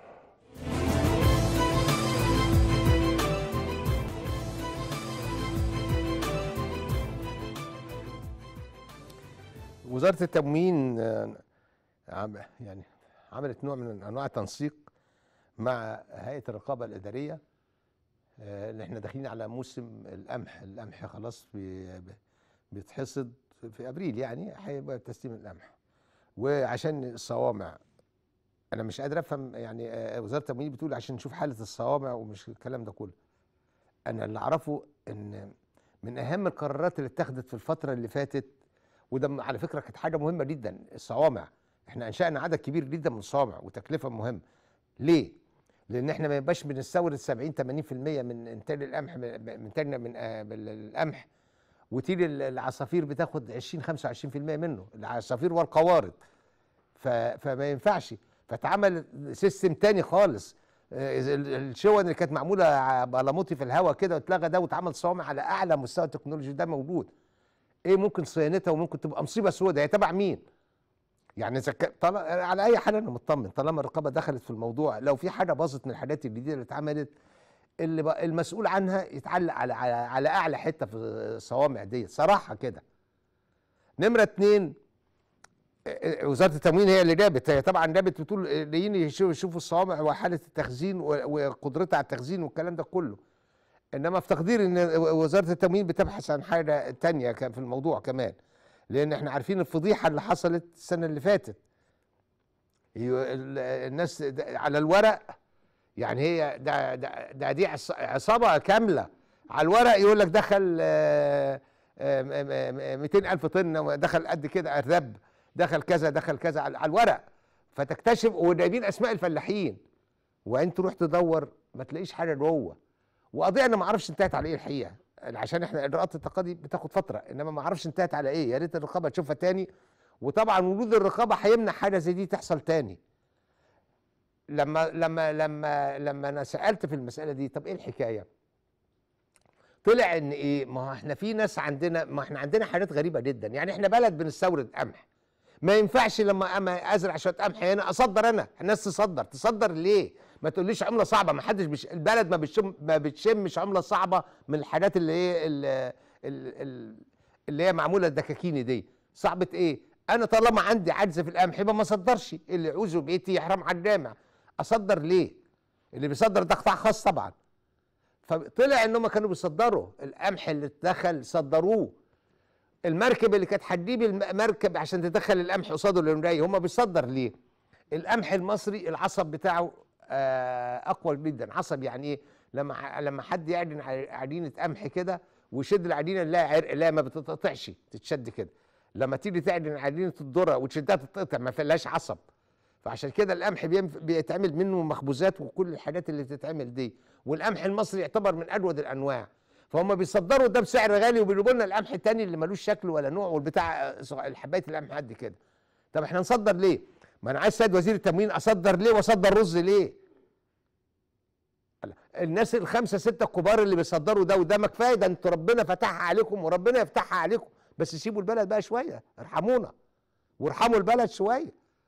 وزاره التموين آه، عم- يعني عملت نوع من انواع التنسيق مع هيئه الرقابه الاداريه آه، اللي احنا داخلين على موسم القمح القمح خلاص بي- بي- بيتحصد في ابريل يعني هيبقى تسليم القمح وعشان الصوامع انا مش قادر افهم يعني آه، وزاره التموين بتقول عشان نشوف حاله الصوامع ومش الكلام ده كله انا اللي اعرفه ان من اهم القرارات اللي اتخذت في الفتره اللي فاتت وده م- على فكره كانت حاجه مهمه جدا الصوامع احنا انشانا عدد كبير جدا من الصوامع وتكلفه مهمه ليه لان احنا ما يبقاش بنستورد 70 80% من انتاج القمح من من انتاجنا من آه، بال- القمح وتيجي ال- العصافير بتاخد 20 25% منه العصافير والقوارض ف... فما ينفعش فاتعمل سيستم تاني خالص آه، ال- الشون اللي كانت معموله ع- بلاموطي في الهواء كده واتلغى ده واتعمل صوامع على اعلى مستوى التكنولوجي ده موجود ايه ممكن صيانتها وممكن تبقى مصيبه سوداء هي تبع مين يعني اذا كان- طال... على اي حال انا مطمن طالما الرقابه دخلت في الموضوع لو في حاجه باظت من الحاجات الجديده اللي اتعملت اللي بقى المسؤول عنها يتعلق على على, على اعلى حته في الصوامع دي صراحه كده نمره اتنين آه، وزاره التموين هي اللي جابت هي طبعا جابت بتقول جايين يشوفوا يشوفوا الصوامع وحاله التخزين و- وقدرتها على التخزين والكلام ده كله انما في تقديري ان وزاره التموين بتبحث عن حاجه تانية كان في الموضوع كمان لان احنا عارفين الفضيحه اللي حصلت السنه اللي فاتت يو- ال- الناس د- على الورق يعني هي ده ده, ده دي عص- عصابه كامله على الورق يقول لك دخل آه، آه، م- م- م- 200 الف طن دخل قد كده ارذب دخل كذا دخل كذا على على الورق فتكتشف وجايبين اسماء الفلاحين وانت تروح تدور ما تلاقيش حاجه جوه وقضيه انا ما اعرفش انتهت على ايه الحقيقه عشان احنا اجراءات التقاضي بتاخد فتره انما ما اعرفش انتهت على ايه يا ريت الرقابه تشوفها تاني وطبعا وجود الرقابه هيمنع حاجه زي دي تحصل تاني لما لما لما لما انا سالت في المساله دي طب ايه الحكايه طلع ان ايه ما هو احنا في ناس عندنا ما احنا عندنا حاجات غريبه جدا يعني احنا بلد بنستورد قمح ما ينفعش لما أما ازرع شويه قمح هنا اصدر انا الناس تصدر تصدر ليه ما تقوليش عمله صعبه ما حدش بش... البلد ما بتشم ما بتشمش عمله صعبه من الحاجات اللي هي ال... ال... ال... اللي هي معموله الدكاكيني دي صعبه ايه انا طالما عندي عجز في القمح يبقى ما اصدرش اللي يعوزه بيتي يحرم على الجامع اصدر ليه اللي بيصدر ده قطاع خاص طبعا فطلع انهم كانوا بيصدروا القمح اللي اتدخل صدروه المركب اللي كانت هتجيب المركب عشان تدخل القمح قصاده اليومية هم بيصدر ليه القمح المصري العصب بتاعه آه، اقوى جدا عصب يعني ايه لما ح- لما حد يعجن ع- عجينه قمح كده ويشد العجينه لا عرق لا ما بتتقطعش تتشد كده لما تيجي تعجن عجينه الذره وتشدها تتقطع ما فيهاش عصب فعشان كده القمح بينف- بيتعمل منه مخبوزات وكل الحاجات اللي بتتعمل دي والقمح المصري يعتبر من اجود الانواع فهم بيصدروا ده بسعر غالي وبيجيبوا لنا القمح التاني اللي ملوش شكل ولا نوع والبتاع حبايه القمح قد كده طب احنا نصدر ليه؟ ما انا عايز سيد وزير التموين اصدر ليه واصدر رز ليه؟ الناس الخمسه سته الكبار اللي بيصدروا ده وده ما كفايه ده انتوا ربنا فتحها عليكم وربنا يفتحها عليكم بس سيبوا البلد بقى شويه ارحمونا وارحموا البلد شويه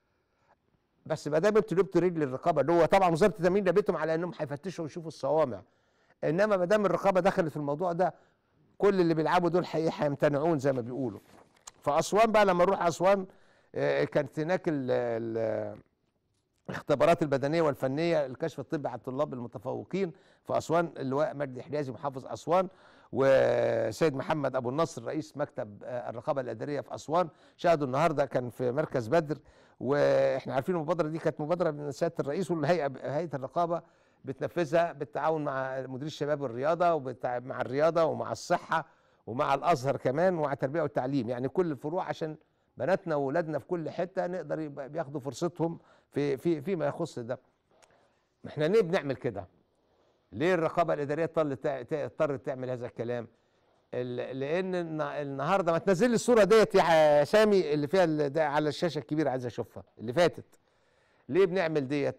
بس ما دام انتوا جبتوا رجل الرقابه اللي هو طبعا وزاره التموين نبتهم على انهم هيفتشوا ويشوفوا الصوامع انما ما دام الرقابه دخلت في الموضوع ده كل اللي بيلعبوا دول حقيقي هيمتنعون زي ما بيقولوا فاسوان بقى لما نروح اسوان آه، كانت هناك ال- ال- الاختبارات البدنيه والفنيه الكشف الطبي على الطلاب المتفوقين في اسوان اللواء مجدي حجازي محافظ اسوان وسيد محمد ابو النصر رئيس مكتب آه، الرقابه الاداريه في اسوان شاهدوا النهارده كان في مركز بدر واحنا عارفين المبادره دي كانت مبادره من سياده الرئيس والهيئه هيئه الرقابه بتنفذها بالتعاون مع مدير الشباب والرياضه ومع الرياضه ومع الصحه ومع الازهر كمان ومع التربيه والتعليم يعني كل الفروع عشان بناتنا واولادنا في كل حته نقدر يبقى بياخدوا فرصتهم في في فيما يخص ده احنا ليه بنعمل كده ليه الرقابه الاداريه اضطرت تع- تع- اضطرت تعمل هذا الكلام ال- لان النا- النهارده ما تنزل لي الصوره ديت يا سامي اللي فيها ال- ده على الشاشه الكبيره عايز اشوفها اللي فاتت ليه بنعمل ديت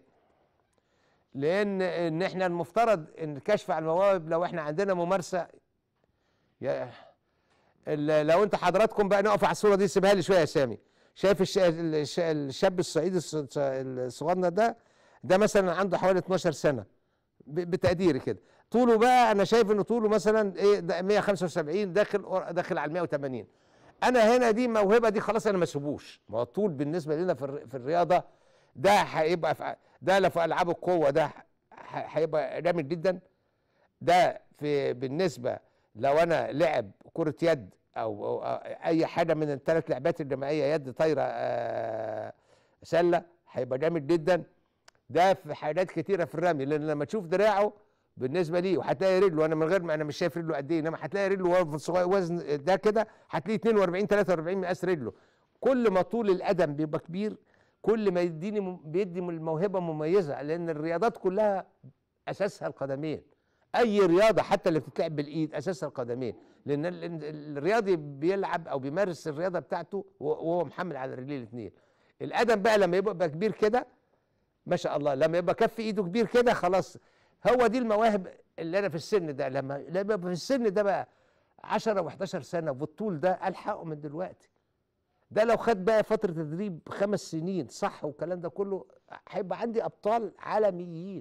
لان ان احنا المفترض ان كشف عن المواهب لو احنا عندنا ممارسه يا ال- لو انت حضراتكم بقى نقف على الصوره دي سيبها لي شويه يا سامي شايف الش- الش- الشاب الصعيدي الص- الصغنن ده ده مثلا عنده حوالي 12 سنه ب- بتقديري كده طوله بقى انا شايف انه طوله مثلا ايه ده 175 داخل قر- داخل على 180 انا هنا دي موهبه دي خلاص انا ما اسيبوش ما هو الطول بالنسبه لنا في الر- في الرياضه ده هيبقى في ده لو في العاب القوه ده ه- هيبقى جامد جدا ده في بالنسبه لو انا لعب كره يد او, أو, أو اي حاجه من الثلاث لعبات الجماعيه يد طايره آه سله هيبقى جامد جدا ده في حاجات كتيره في الرمي لان لما تشوف دراعه بالنسبه ليه وهتلاقي رجله انا من غير ما انا مش شايف رجله قد ايه انما هتلاقي رجله وزن صغير وزن ده كده هتلاقيه 42 43 مقاس رجله كل ما طول القدم بيبقى كبير كل ما يديني م- بيدي من الموهبه مميزه لان الرياضات كلها اساسها القدمين اي رياضه حتى اللي بتتلعب بالايد اساسها القدمين لان ال- ال- الرياضي بيلعب او بيمارس الرياضه بتاعته وهو محمل على رجليه الاثنين القدم بقى لما يبقى كبير كده ما شاء الله لما يبقى كف ايده كبير كده خلاص هو دي المواهب اللي انا في السن ده لما لما يبقى في السن ده بقى 10 و11 سنه والطول ده الحقه من دلوقتي ده لو خد بقى فتره تدريب خمس سنين صح والكلام ده كله هيبقى عندي ابطال عالميين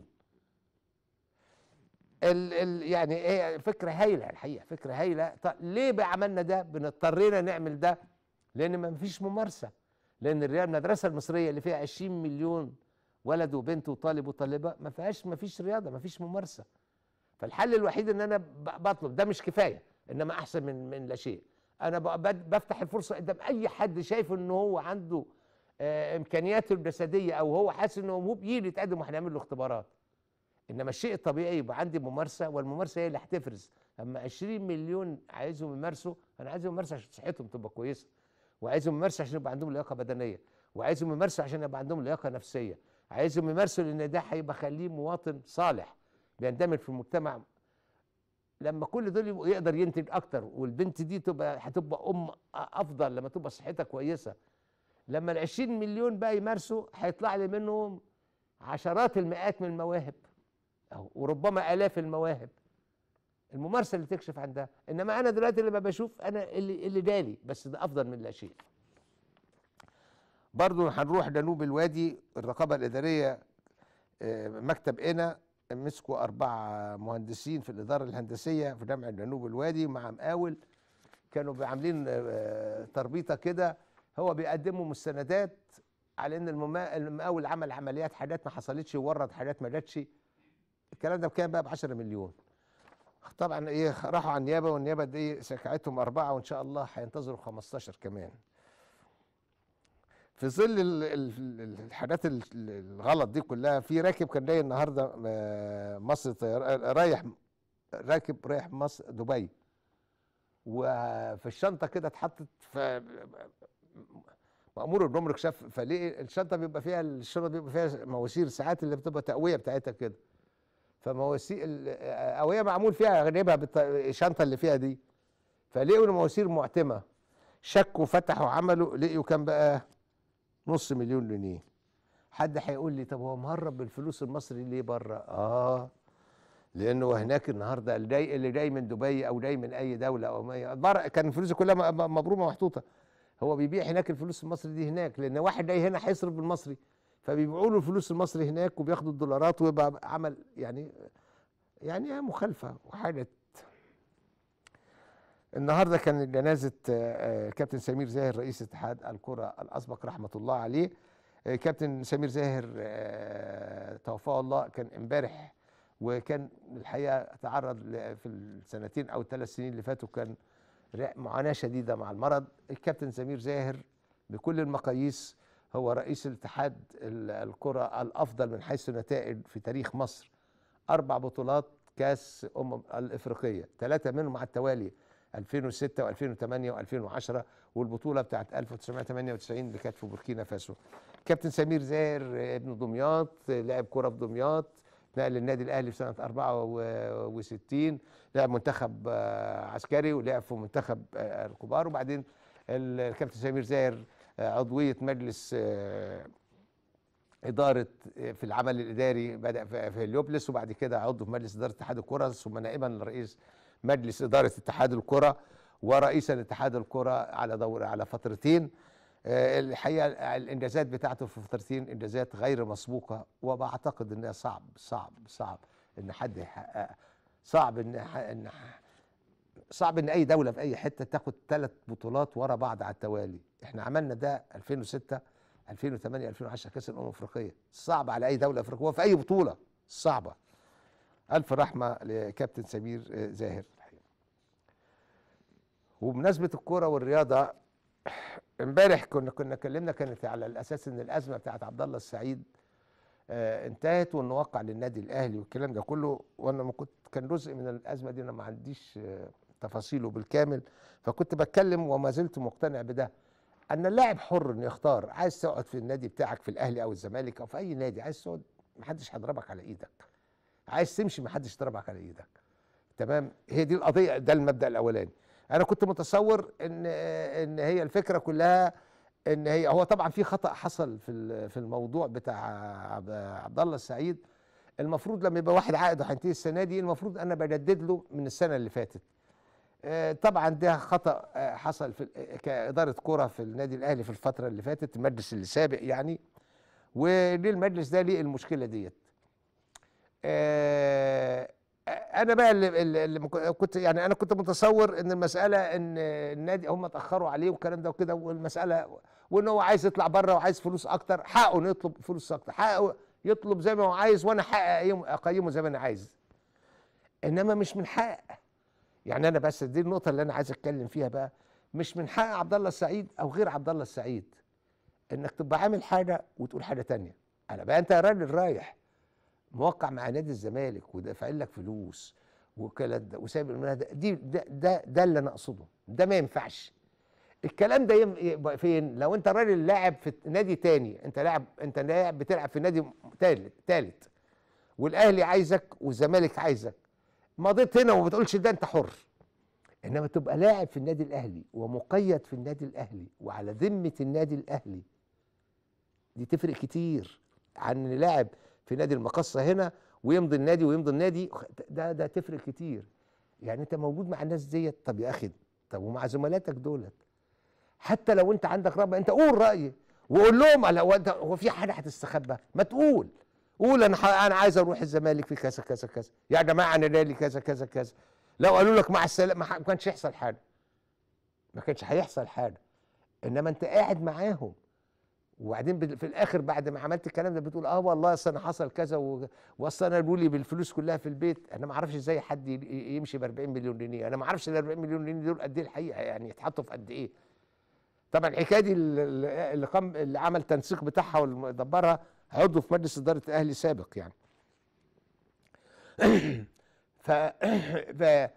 ال ال يعني ايه فكره هايله الحقيقه فكره هايله طب ليه بقى عملنا ده بنضطرينا نعمل ده لان ما فيش ممارسه لان الرياض المدرسه المصريه اللي فيها 20 مليون ولد وبنت وطالب وطالبه ما فيهاش ما فيش رياضه ما فيش ممارسه فالحل الوحيد ان انا ب- بطلب ده مش كفايه انما احسن من من لا شيء انا ب- بد- بفتح الفرصه قدام اي حد شايف ان هو عنده آه، امكانياته الجسديه او هو حاسس انه مو بيجي يتقدم وهنعمل له اختبارات انما الشيء الطبيعي يبقى عندي ممارسه والممارسه هي اللي هتفرز اما 20 مليون عايزهم يمارسوا انا عايزهم يمارسوا عشان صحتهم تبقى كويسه وعايزهم يمارسوا عشان يبقى عندهم لياقه بدنيه وعايزهم يمارسوا عشان يبقى عندهم لياقه نفسيه عايزهم يمارسوا لان ده هيبقى خليه مواطن صالح بيندمج في المجتمع لما كل دول يبقوا يقدر ينتج اكتر والبنت دي تبقى هتبقى ام افضل لما تبقى صحتها كويسه لما ال 20 مليون بقى يمارسوا هيطلع لي منهم عشرات المئات من المواهب أو وربما الاف المواهب الممارسه اللي تكشف عن ده انما انا دلوقتي لما بشوف انا اللي اللي جالي بس ده افضل من لا شيء برضو هنروح جنوب الوادي الرقابه الاداريه آه، مكتب انا مسكوا اربع مهندسين في الاداره الهندسيه في جامعه جنوب الوادي مع مقاول كانوا عاملين آه، تربيطه كده هو بيقدموا مستندات على ان المما- المقاول عمل عمليات حاجات ما حصلتش وورد حاجات ما جاتش الكلام ده بكام بقى ب 10 مليون طبعا ايه راحوا على النيابه والنيابه دي سكعتهم اربعه وان شاء الله هينتظروا 15 كمان في ظل ال- ال- ال- الحاجات ال- الغلط دي كلها في راكب كان جاي النهارده آه، مصر طيران رايح راكب رايح مصر دبي وفي الشنطه كده اتحطت ف مأمور الجمرك شاف فليه الشنطه بيبقى فيها الشنطه بيبقى فيها مواسير ساعات اللي بتبقى تقويه بتاعتها كده فمواسير القويه معمول فيها غالبها بالط- الشنطه اللي فيها دي فلقوا المواسير معتمه شكوا فتحوا عملوا لقيوا كام بقى نص مليون جنيه حد هيقول لي طب هو مهرب بالفلوس المصري ليه بره اه لانه هناك النهارده اللي جاي اللي جاي من دبي او جاي من اي دوله او ما بره كان الفلوس كلها م- م- مبرومه محطوطه هو بيبيع هناك الفلوس المصري دي هناك لان واحد جاي هنا هيصرف بالمصري فبيبيعوا له الفلوس المصري هناك وبياخدوا الدولارات ويبقى عمل يعني يعني مخالفه وحاجه النهارده كان جنازه آه، آه، كابتن سمير زاهر رئيس اتحاد الكره الاسبق رحمه الله عليه آه، كابتن سمير زاهر آه، توفاه الله كان امبارح وكان الحقيقه تعرض ل- في السنتين او الثلاث سنين اللي فاتوا كان ر- معاناه شديده مع المرض الكابتن سمير زاهر بكل المقاييس هو رئيس الاتحاد ال- الكره الافضل من حيث النتائج في تاريخ مصر اربع بطولات كاس امم الافريقيه ثلاثه منهم على التوالي 2006 و2008 و2010 والبطوله بتاعت 1998 اللي كانت في بوركينا فاسو كابتن سمير زاهر ابن دمياط لعب كره في دمياط نقل للنادي الاهلي في سنه 64 لعب منتخب آه، عسكري ولعب في منتخب آه، الكبار وبعدين الكابتن سمير زاهر آه، عضويه مجلس آه، اداره آه، في العمل الاداري بدا في في هليوبلس وبعد كده عضو في مجلس اداره اتحاد الكره ثم نائبا لرئيس مجلس اداره اتحاد الكره ورئيسا لاتحاد الكره على دور على فترتين آه، الحقيقه الانجازات بتاعته في فترتين انجازات غير مسبوقه وبعتقد انها صعب صعب صعب ان حد يحققها صعب ان ح- ان ح- صعب ان اي دوله في اي حته تاخد ثلاث بطولات ورا بعض على التوالي احنا عملنا ده 2006 2008 2010 كاس الامم الافريقيه صعب على اي دوله افريقيه وفي اي بطوله صعبه الف رحمه لكابتن سمير آه، زاهر الحقيقة. وبمناسبه الكوره والرياضه امبارح كنا كنا اتكلمنا كانت على الاساس ان الازمه بتاعت عبد الله السعيد آه انتهت وانه وقع للنادي الاهلي والكلام ده كله وانا ما كنت كان جزء من الازمه دي انا ما عنديش آه تفاصيله بالكامل فكنت بتكلم وما زلت مقتنع بده ان اللاعب حر انه يختار عايز تقعد في النادي بتاعك في الاهلي او الزمالك او في اي نادي عايز تقعد محدش هيضربك على ايدك عايز تمشي محدش يضربك على ايدك تمام هي دي القضيه ده المبدا الاولاني انا كنت متصور ان ان هي الفكره كلها ان هي هو طبعا في خطا حصل في ال- في الموضوع بتاع عب- عبد الله السعيد المفروض لما يبقى واحد عقده هينتهي السنه دي المفروض انا بجدد له من السنه اللي فاتت آه، طبعا ده خطا آه، حصل في ال- كاداره كره في النادي الاهلي في الفتره اللي فاتت المجلس اللي سابق يعني وليه المجلس ده ليه المشكله ديت آه، انا بقى اللي, اللي اللي مك- كنت يعني انا كنت متصور ان المساله ان النادي هم اتاخروا عليه والكلام ده وكده والمساله وان هو عايز يطلع بره وعايز فلوس اكتر حقه انه يطلب فلوس اكتر حقه يطلب زي ما هو عايز وانا حق أقيم- اقيمه زي ما انا عايز انما مش من حق يعني انا بس دي النقطه اللي انا عايز اتكلم فيها بقى مش من حق عبد الله السعيد او غير عبد الله السعيد انك تبقى عامل حاجه وتقول حاجه تانية انا بقى انت يا راجل رايح موقع مع نادي الزمالك ودافع لك فلوس والكلام ده وسايب المنهج ده دي ده, ده ده اللي انا اقصده ده ما ينفعش الكلام ده يم- يبقى فين لو انت راجل لاعب في نادي تاني انت لاعب انت لاعب بتلعب في نادي تالت تالت والاهلي عايزك والزمالك عايزك مضيت هنا وما بتقولش ده انت حر انما تبقى لاعب في النادي الاهلي ومقيد في النادي الاهلي وعلى ذمه النادي الاهلي دي تفرق كتير عن لاعب في نادي المقصه هنا ويمضي النادي ويمضي النادي ده ده تفرق كتير يعني انت موجود مع الناس ديت طب يا اخي طب ومع زملاتك دولت حتى لو انت عندك رغبه انت قول رايي وقول لهم على هو انت هو في حاجه هتستخبى ما تقول قول انا ح- انا عايز اروح الزمالك في كذا كذا كذا يا جماعه انا لي كذا كذا كذا لو قالوا لك مع السلامه ما ح- ما كانش يحصل حاجه ما كانش هيحصل حاجه انما انت قاعد معاهم وبعدين بال- في الاخر بعد ما عملت الكلام ده بتقول اه والله اصل انا حصل كذا و- واصل انا بقولي بالفلوس كلها في البيت انا ما اعرفش ازاي حد ي- ي- يمشي ب 40 مليون جنيه انا ما اعرفش ال 40 مليون جنيه دول قد ايه الحقيقه يعني يتحطوا في قد ايه طبعا الحكايه دي اللي اللي قام اللي عمل تنسيق بتاعها والمدبرها عضو في مجلس اداره الاهلي سابق يعني ف ف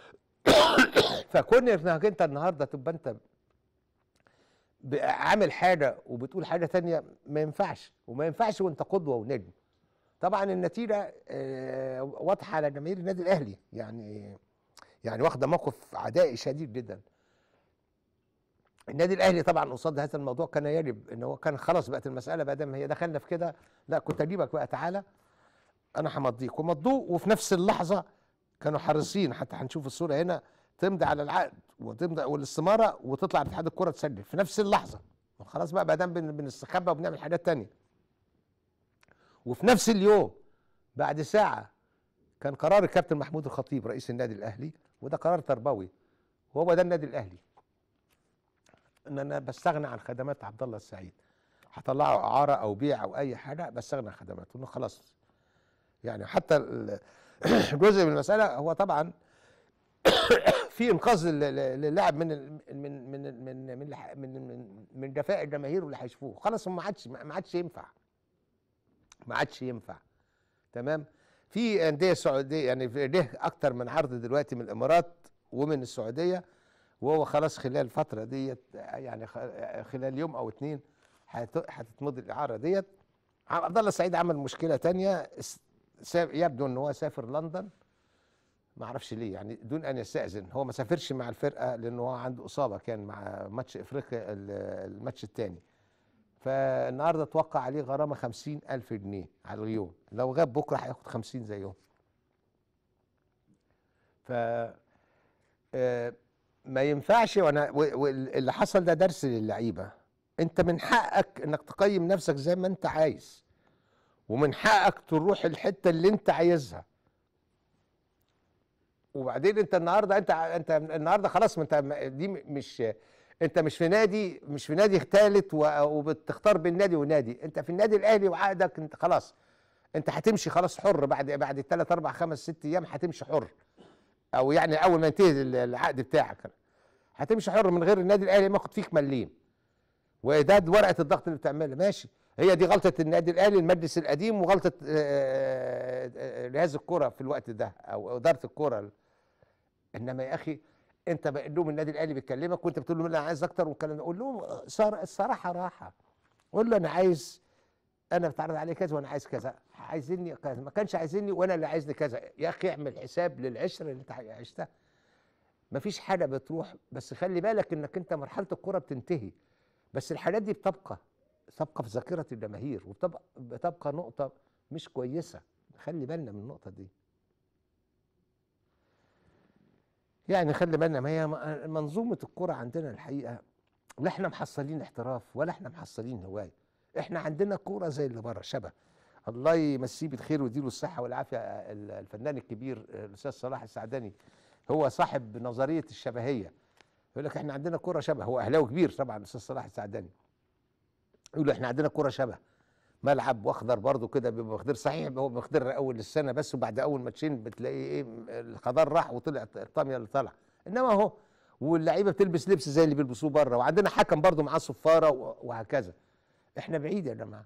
فكون انك انت النهارده تبقى انت ب- عامل حاجه وبتقول حاجه تانية ما ينفعش وما ينفعش وانت قدوه ونجم طبعا النتيجه آه، واضحه على جماهير النادي الاهلي يعني يعني واخده موقف عدائي شديد جدا النادي الاهلي طبعا قصاد هذا الموضوع كان يجب ان هو كان خلاص بقت المساله بقى دام هي دخلنا في كده لا كنت اجيبك بقى تعالى انا همضيك ومضوه وفي نفس اللحظه كانوا حريصين حتى هنشوف الصوره هنا تمضي على العقد وتمضي والاستماره وتطلع اتحاد الكره تسجل في نفس اللحظه خلاص بقى ما دام بن- بنستخبى وبنعمل حاجات تانية وفي نفس اليوم بعد ساعه كان قرار الكابتن محمود الخطيب رئيس النادي الاهلي وده قرار تربوي وهو ده النادي الاهلي ان انا بستغنى عن خدمات عبد الله السعيد هطلعه اعاره او بيع او اي حاجه بستغنى عن خدماته انه خلاص يعني حتى ال- جزء من المساله هو طبعا في انقاذ لل- لل- للاعب من ال- من من من من الح- من من, من جفاء الجماهير واللي هيشوفوه خلاص ما عادش ما عادش ينفع ما عادش ينفع تمام في انديه سعوديه يعني في له اكتر من عرض دلوقتي من الامارات ومن السعوديه وهو خلاص خلال الفتره ديت يعني خ- خلال يوم او اتنين هت- هتتمضي الاعاره ديت عبد الله السعيد عمل مشكله تانية اس- سا- يبدو ان هو سافر لندن ما اعرفش ليه يعني دون ان يستاذن هو ما سافرش مع الفرقه لانه هو عنده اصابه كان مع ماتش افريقيا ال- الماتش الثاني فالنهارده اتوقع عليه غرامه خمسين ألف جنيه على اليوم لو غاب بكره هياخد خمسين زيهم ف آه، ما ينفعش وانا و- واللي حصل ده درس للعيبه انت من حقك انك تقيم نفسك زي ما انت عايز ومن حقك تروح الحته اللي انت عايزها وبعدين انت النهارده انت انت النهارده خلاص ما انت دي م- مش انت مش في نادي مش في نادي ثالث و- وبتختار بين نادي ونادي انت في النادي الاهلي وعقدك انت خلاص انت هتمشي خلاص حر بعد بعد ثلاث اربع خمس ست ايام هتمشي حر او يعني اول ما ينتهي ال- العقد بتاعك هتمشي حر من غير النادي الاهلي ما ياخد فيك مليم وده ورقه الضغط اللي بتعملها ماشي هي دي غلطه النادي الاهلي المجلس القديم وغلطه آه، آه، جهاز الكره في الوقت ده او اداره الكره انما يا اخي انت بقى لهم النادي الاهلي بيكلمك وانت بتقول له انا عايز اكتر والكلام ده قول لهم صار الصراحه راحه قول له انا عايز انا بتعرض عليه كذا وانا عايز كذا عايزيني كذا ما كانش عايزيني وانا اللي عايزني كذا يا اخي اعمل حساب للعشره اللي انت عشتها مفيش حاجه بتروح بس خلي بالك انك انت مرحله الكره بتنتهي بس الحاجات دي بتبقى تبقى في ذاكره الجماهير وبتبقى بتبقى نقطه مش كويسه خلي بالنا من النقطه دي يعني خلي بالنا ما هي م- منظومه الكره عندنا الحقيقه لا احنا محصلين احتراف ولا احنا محصلين هوايه احنا عندنا كوره زي اللي بره شبه الله يمسيه بالخير ويديله الصحه والعافيه ال- الفنان الكبير الاستاذ صلاح السعدني هو صاحب نظريه الشبهيه يقول لك احنا عندنا كوره شبه هو اهلاوي كبير طبعا الاستاذ صلاح السعدني يقول احنا عندنا كوره شبه ملعب واخضر برضه كده بيبقى مخضر صحيح هو مخضر اول السنه بس وبعد اول ماتشين بتلاقي ايه الخضار راح وطلع الطاميه اللي طلع انما اهو واللعيبه بتلبس لبس زي اللي بيلبسوه بره وعندنا حكم برضه معاه صفاره و- وهكذا احنا بعيد يا جماعه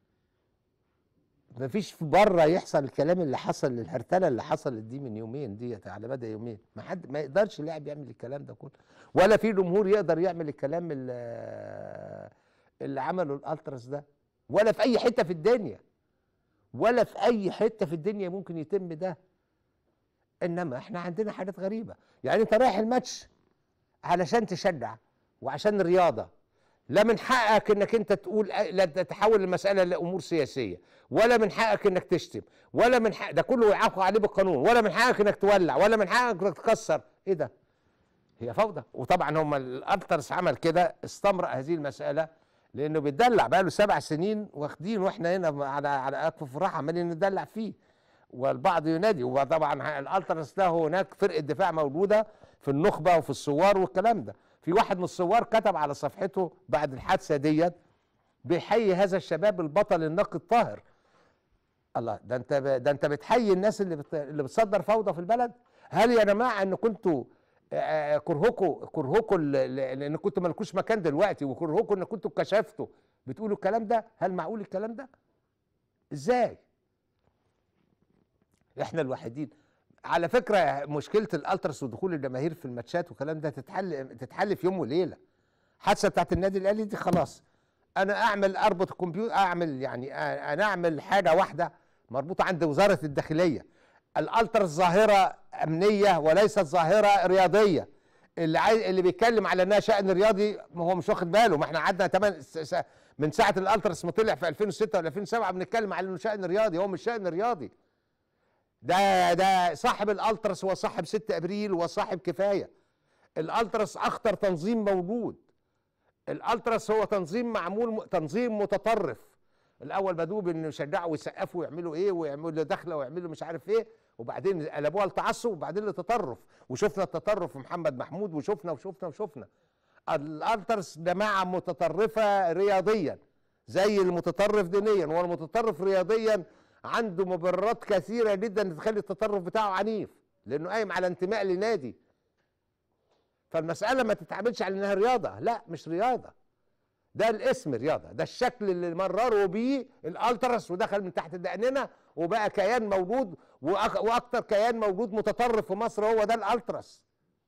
مفيش في بره يحصل الكلام اللي حصل الهرتله اللي حصلت دي من يومين ديت على مدى يومين ما حد ما يقدرش لاعب يعمل الكلام ده كله ولا في جمهور يقدر يعمل الكلام اللي, اللي عمله الالتراس ده ولا في اي حته في الدنيا ولا في اي حته في الدنيا ممكن يتم ده انما احنا عندنا حاجات غريبه يعني انت رايح الماتش علشان تشجع وعشان رياضه لا من حقك انك انت تقول لا تتحول المساله لامور سياسيه ولا من حقك انك تشتم ولا من حق ده كله يعاقب عليه بالقانون ولا من حقك انك تولع ولا من حقك انك تكسر ايه ده هي فوضى وطبعا هم الالترس عمل كده استمرأ هذه المساله لانه بيتدلع بقى له سبع سنين واخدين واحنا هنا على على اكف الراحه عمالين ندلع فيه والبعض ينادي وطبعا الالترس ده هناك فرقه دفاع موجوده في النخبه وفي الثوار والكلام ده في واحد من الثوار كتب على صفحته بعد الحادثه ديت بيحيي هذا الشباب البطل النقي الطاهر الله ده انت ب- ده انت بتحيي الناس اللي بت... اللي بتصدر فوضى في البلد هل يا جماعه ان كنتوا آه، كرهكوا كرهكوا ال- ال- لان كنتوا مالكوش مكان دلوقتي وكرهكوا ان كنتوا اتكشفتوا بتقولوا الكلام ده هل معقول الكلام ده ازاي احنا الوحيدين على فكره مشكله الالتراس ودخول الجماهير في الماتشات والكلام ده تتحل تتحل في يوم وليله حادثه بتاعت النادي الاهلي دي خلاص انا اعمل اربط الكمبيوتر اعمل يعني آه، انا اعمل حاجه واحده مربوطه عند وزاره الداخليه الالتراس ظاهره امنيه وليست ظاهره رياضيه اللي عايز اللي بيتكلم على انها شان رياضي ما هو مش واخد باله ما احنا قعدنا 8 من ساعه الالتراس ما طلع في 2006 ولا 2007 بنتكلم على انه شان رياضي هو مش شان رياضي ده ده صاحب الالتراس هو صاحب 6 ابريل وصاحب كفايه الالتراس اخطر تنظيم موجود الالتراس هو تنظيم معمول م- تنظيم متطرف الاول بدوب ان يشجعوا ويسقفوا ويعملوا ايه ويعملوا دخله ويعملوا مش عارف ايه وبعدين قلبوها لتعصب وبعدين لتطرف وشفنا التطرف في محمد محمود وشفنا وشفنا وشفنا الالترس جماعه متطرفه رياضيا زي المتطرف دينيا والمتطرف رياضيا عنده مبررات كثيره جدا تخلي التطرف بتاعه عنيف لانه قايم على انتماء لنادي فالمساله ما تتعاملش على انها رياضه لا مش رياضه ده الاسم رياضه ده الشكل اللي مرروا بيه الالترس ودخل من تحت دقننا وبقى كيان موجود وأك- واكتر كيان موجود متطرف في مصر هو ده الالترس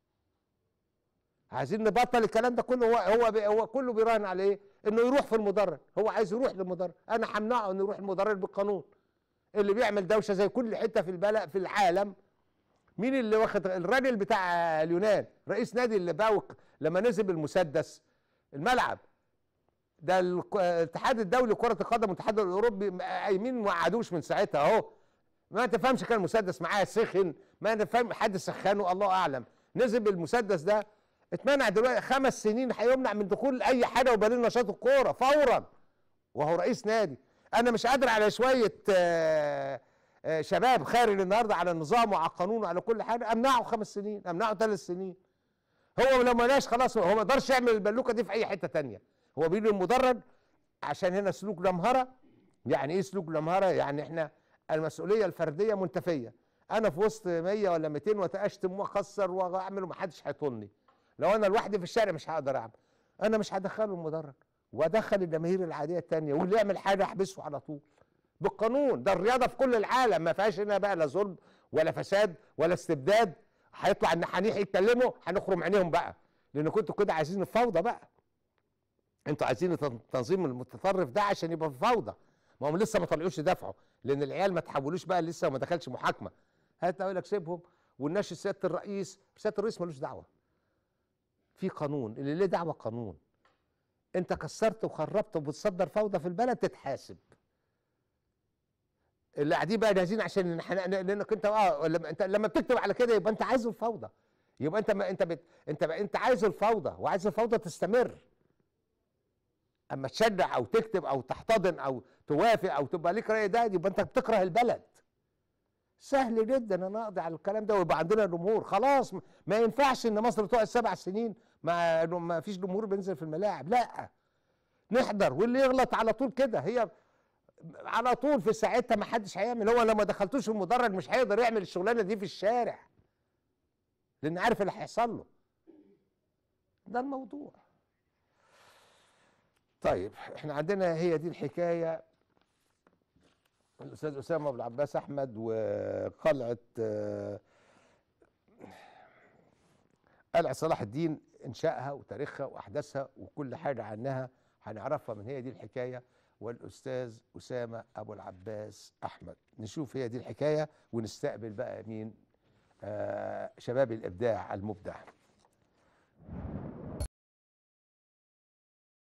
عايزين نبطل الكلام ده كله هو هو بي هو كله بيراهن على ايه؟ انه يروح في المدرج هو عايز يروح للمدرج انا همنعه انه يروح المدرج بالقانون اللي بيعمل دوشه زي كل حته في البلد في العالم مين اللي واخد الراجل بتاع اليونان رئيس نادي اللي باوك لما نزل بالمسدس الملعب ده الك- الاتحاد الدولي لكره القدم والاتحاد الاوروبي م- قايمين ما قعدوش من ساعتها اهو ما تفهمش كان المسدس معاه سخن ما تفهم حد سخنه الله اعلم نزل بالمسدس ده اتمنع دلوقتي خمس سنين هيمنع من دخول اي حاجه وبديل نشاط الكوره فورا وهو رئيس نادي انا مش قادر على شويه آه، آه، شباب خارج النهارده على النظام وعلى القانون وعلى كل حاجه امنعه خمس سنين امنعه ثلاث سنين هو لو ملاش خلاص هو ما يقدرش يعمل البلوكه دي في اي حته تانية هو بيجي المدرج عشان هنا سلوك جمهره يعني ايه سلوك جمهره يعني احنا المسؤوليه الفرديه منتفيه انا في وسط 100 ولا 200 واتاشتم واكسر واعمل ومحدش هيطولني لو انا لوحدي في الشارع مش هقدر اعمل انا مش هدخله المدرج وادخل الجماهير العاديه التانية واللي يعمل حاجه احبسه على طول بالقانون ده الرياضه في كل العالم ما فيهاش هنا بقى لا ظلم ولا فساد ولا استبداد هيطلع النحانيح يتكلموا هنخرم عينيهم بقى لان كنتوا كده عايزين الفوضى بقى انتوا عايزين التنظيم المتطرف ده عشان يبقى في فوضى ما هم لسه ما طلعوش يدافعوا لان العيال ما تحولوش بقى لسه وما دخلش محاكمه هات اقول لك سيبهم ونناشد سياده الرئيس سياده الرئيس ملوش دعوه في قانون اللي ليه دعوه قانون انت كسرت وخربت وبتصدر فوضى في البلد تتحاسب اللي قاعدين بقى جاهزين عشان نح- لانك انت اه لما انت لما بتكتب على كده يبقى انت عايز الفوضى يبقى انت ما انت بت انت بقى انت عايز الفوضى وعايز الفوضى تستمر اما تشجع او تكتب او تحتضن او توافق او تبقى ليك راي ده يبقى انت بتكره البلد سهل جدا انا اقضي على الكلام ده ويبقى عندنا جمهور خلاص م- ما ينفعش ان مصر تقعد سبع سنين ما ما فيش جمهور بينزل في الملاعب لا نحضر واللي يغلط على طول كده هي على طول في ساعتها ما حدش هيعمل هو لو ما دخلتوش المدرج مش هيقدر يعمل الشغلانه دي في الشارع لان عارف اللي هيحصل له ده الموضوع طيب احنا عندنا هي دي الحكايه الاستاذ اسامه ابو العباس احمد وقلعه آه، قلعه صلاح الدين انشائها وتاريخها واحداثها وكل حاجه عنها هنعرفها من هي دي الحكايه والاستاذ اسامه ابو العباس احمد نشوف هي دي الحكايه ونستقبل بقى مين آه شباب الابداع المبدع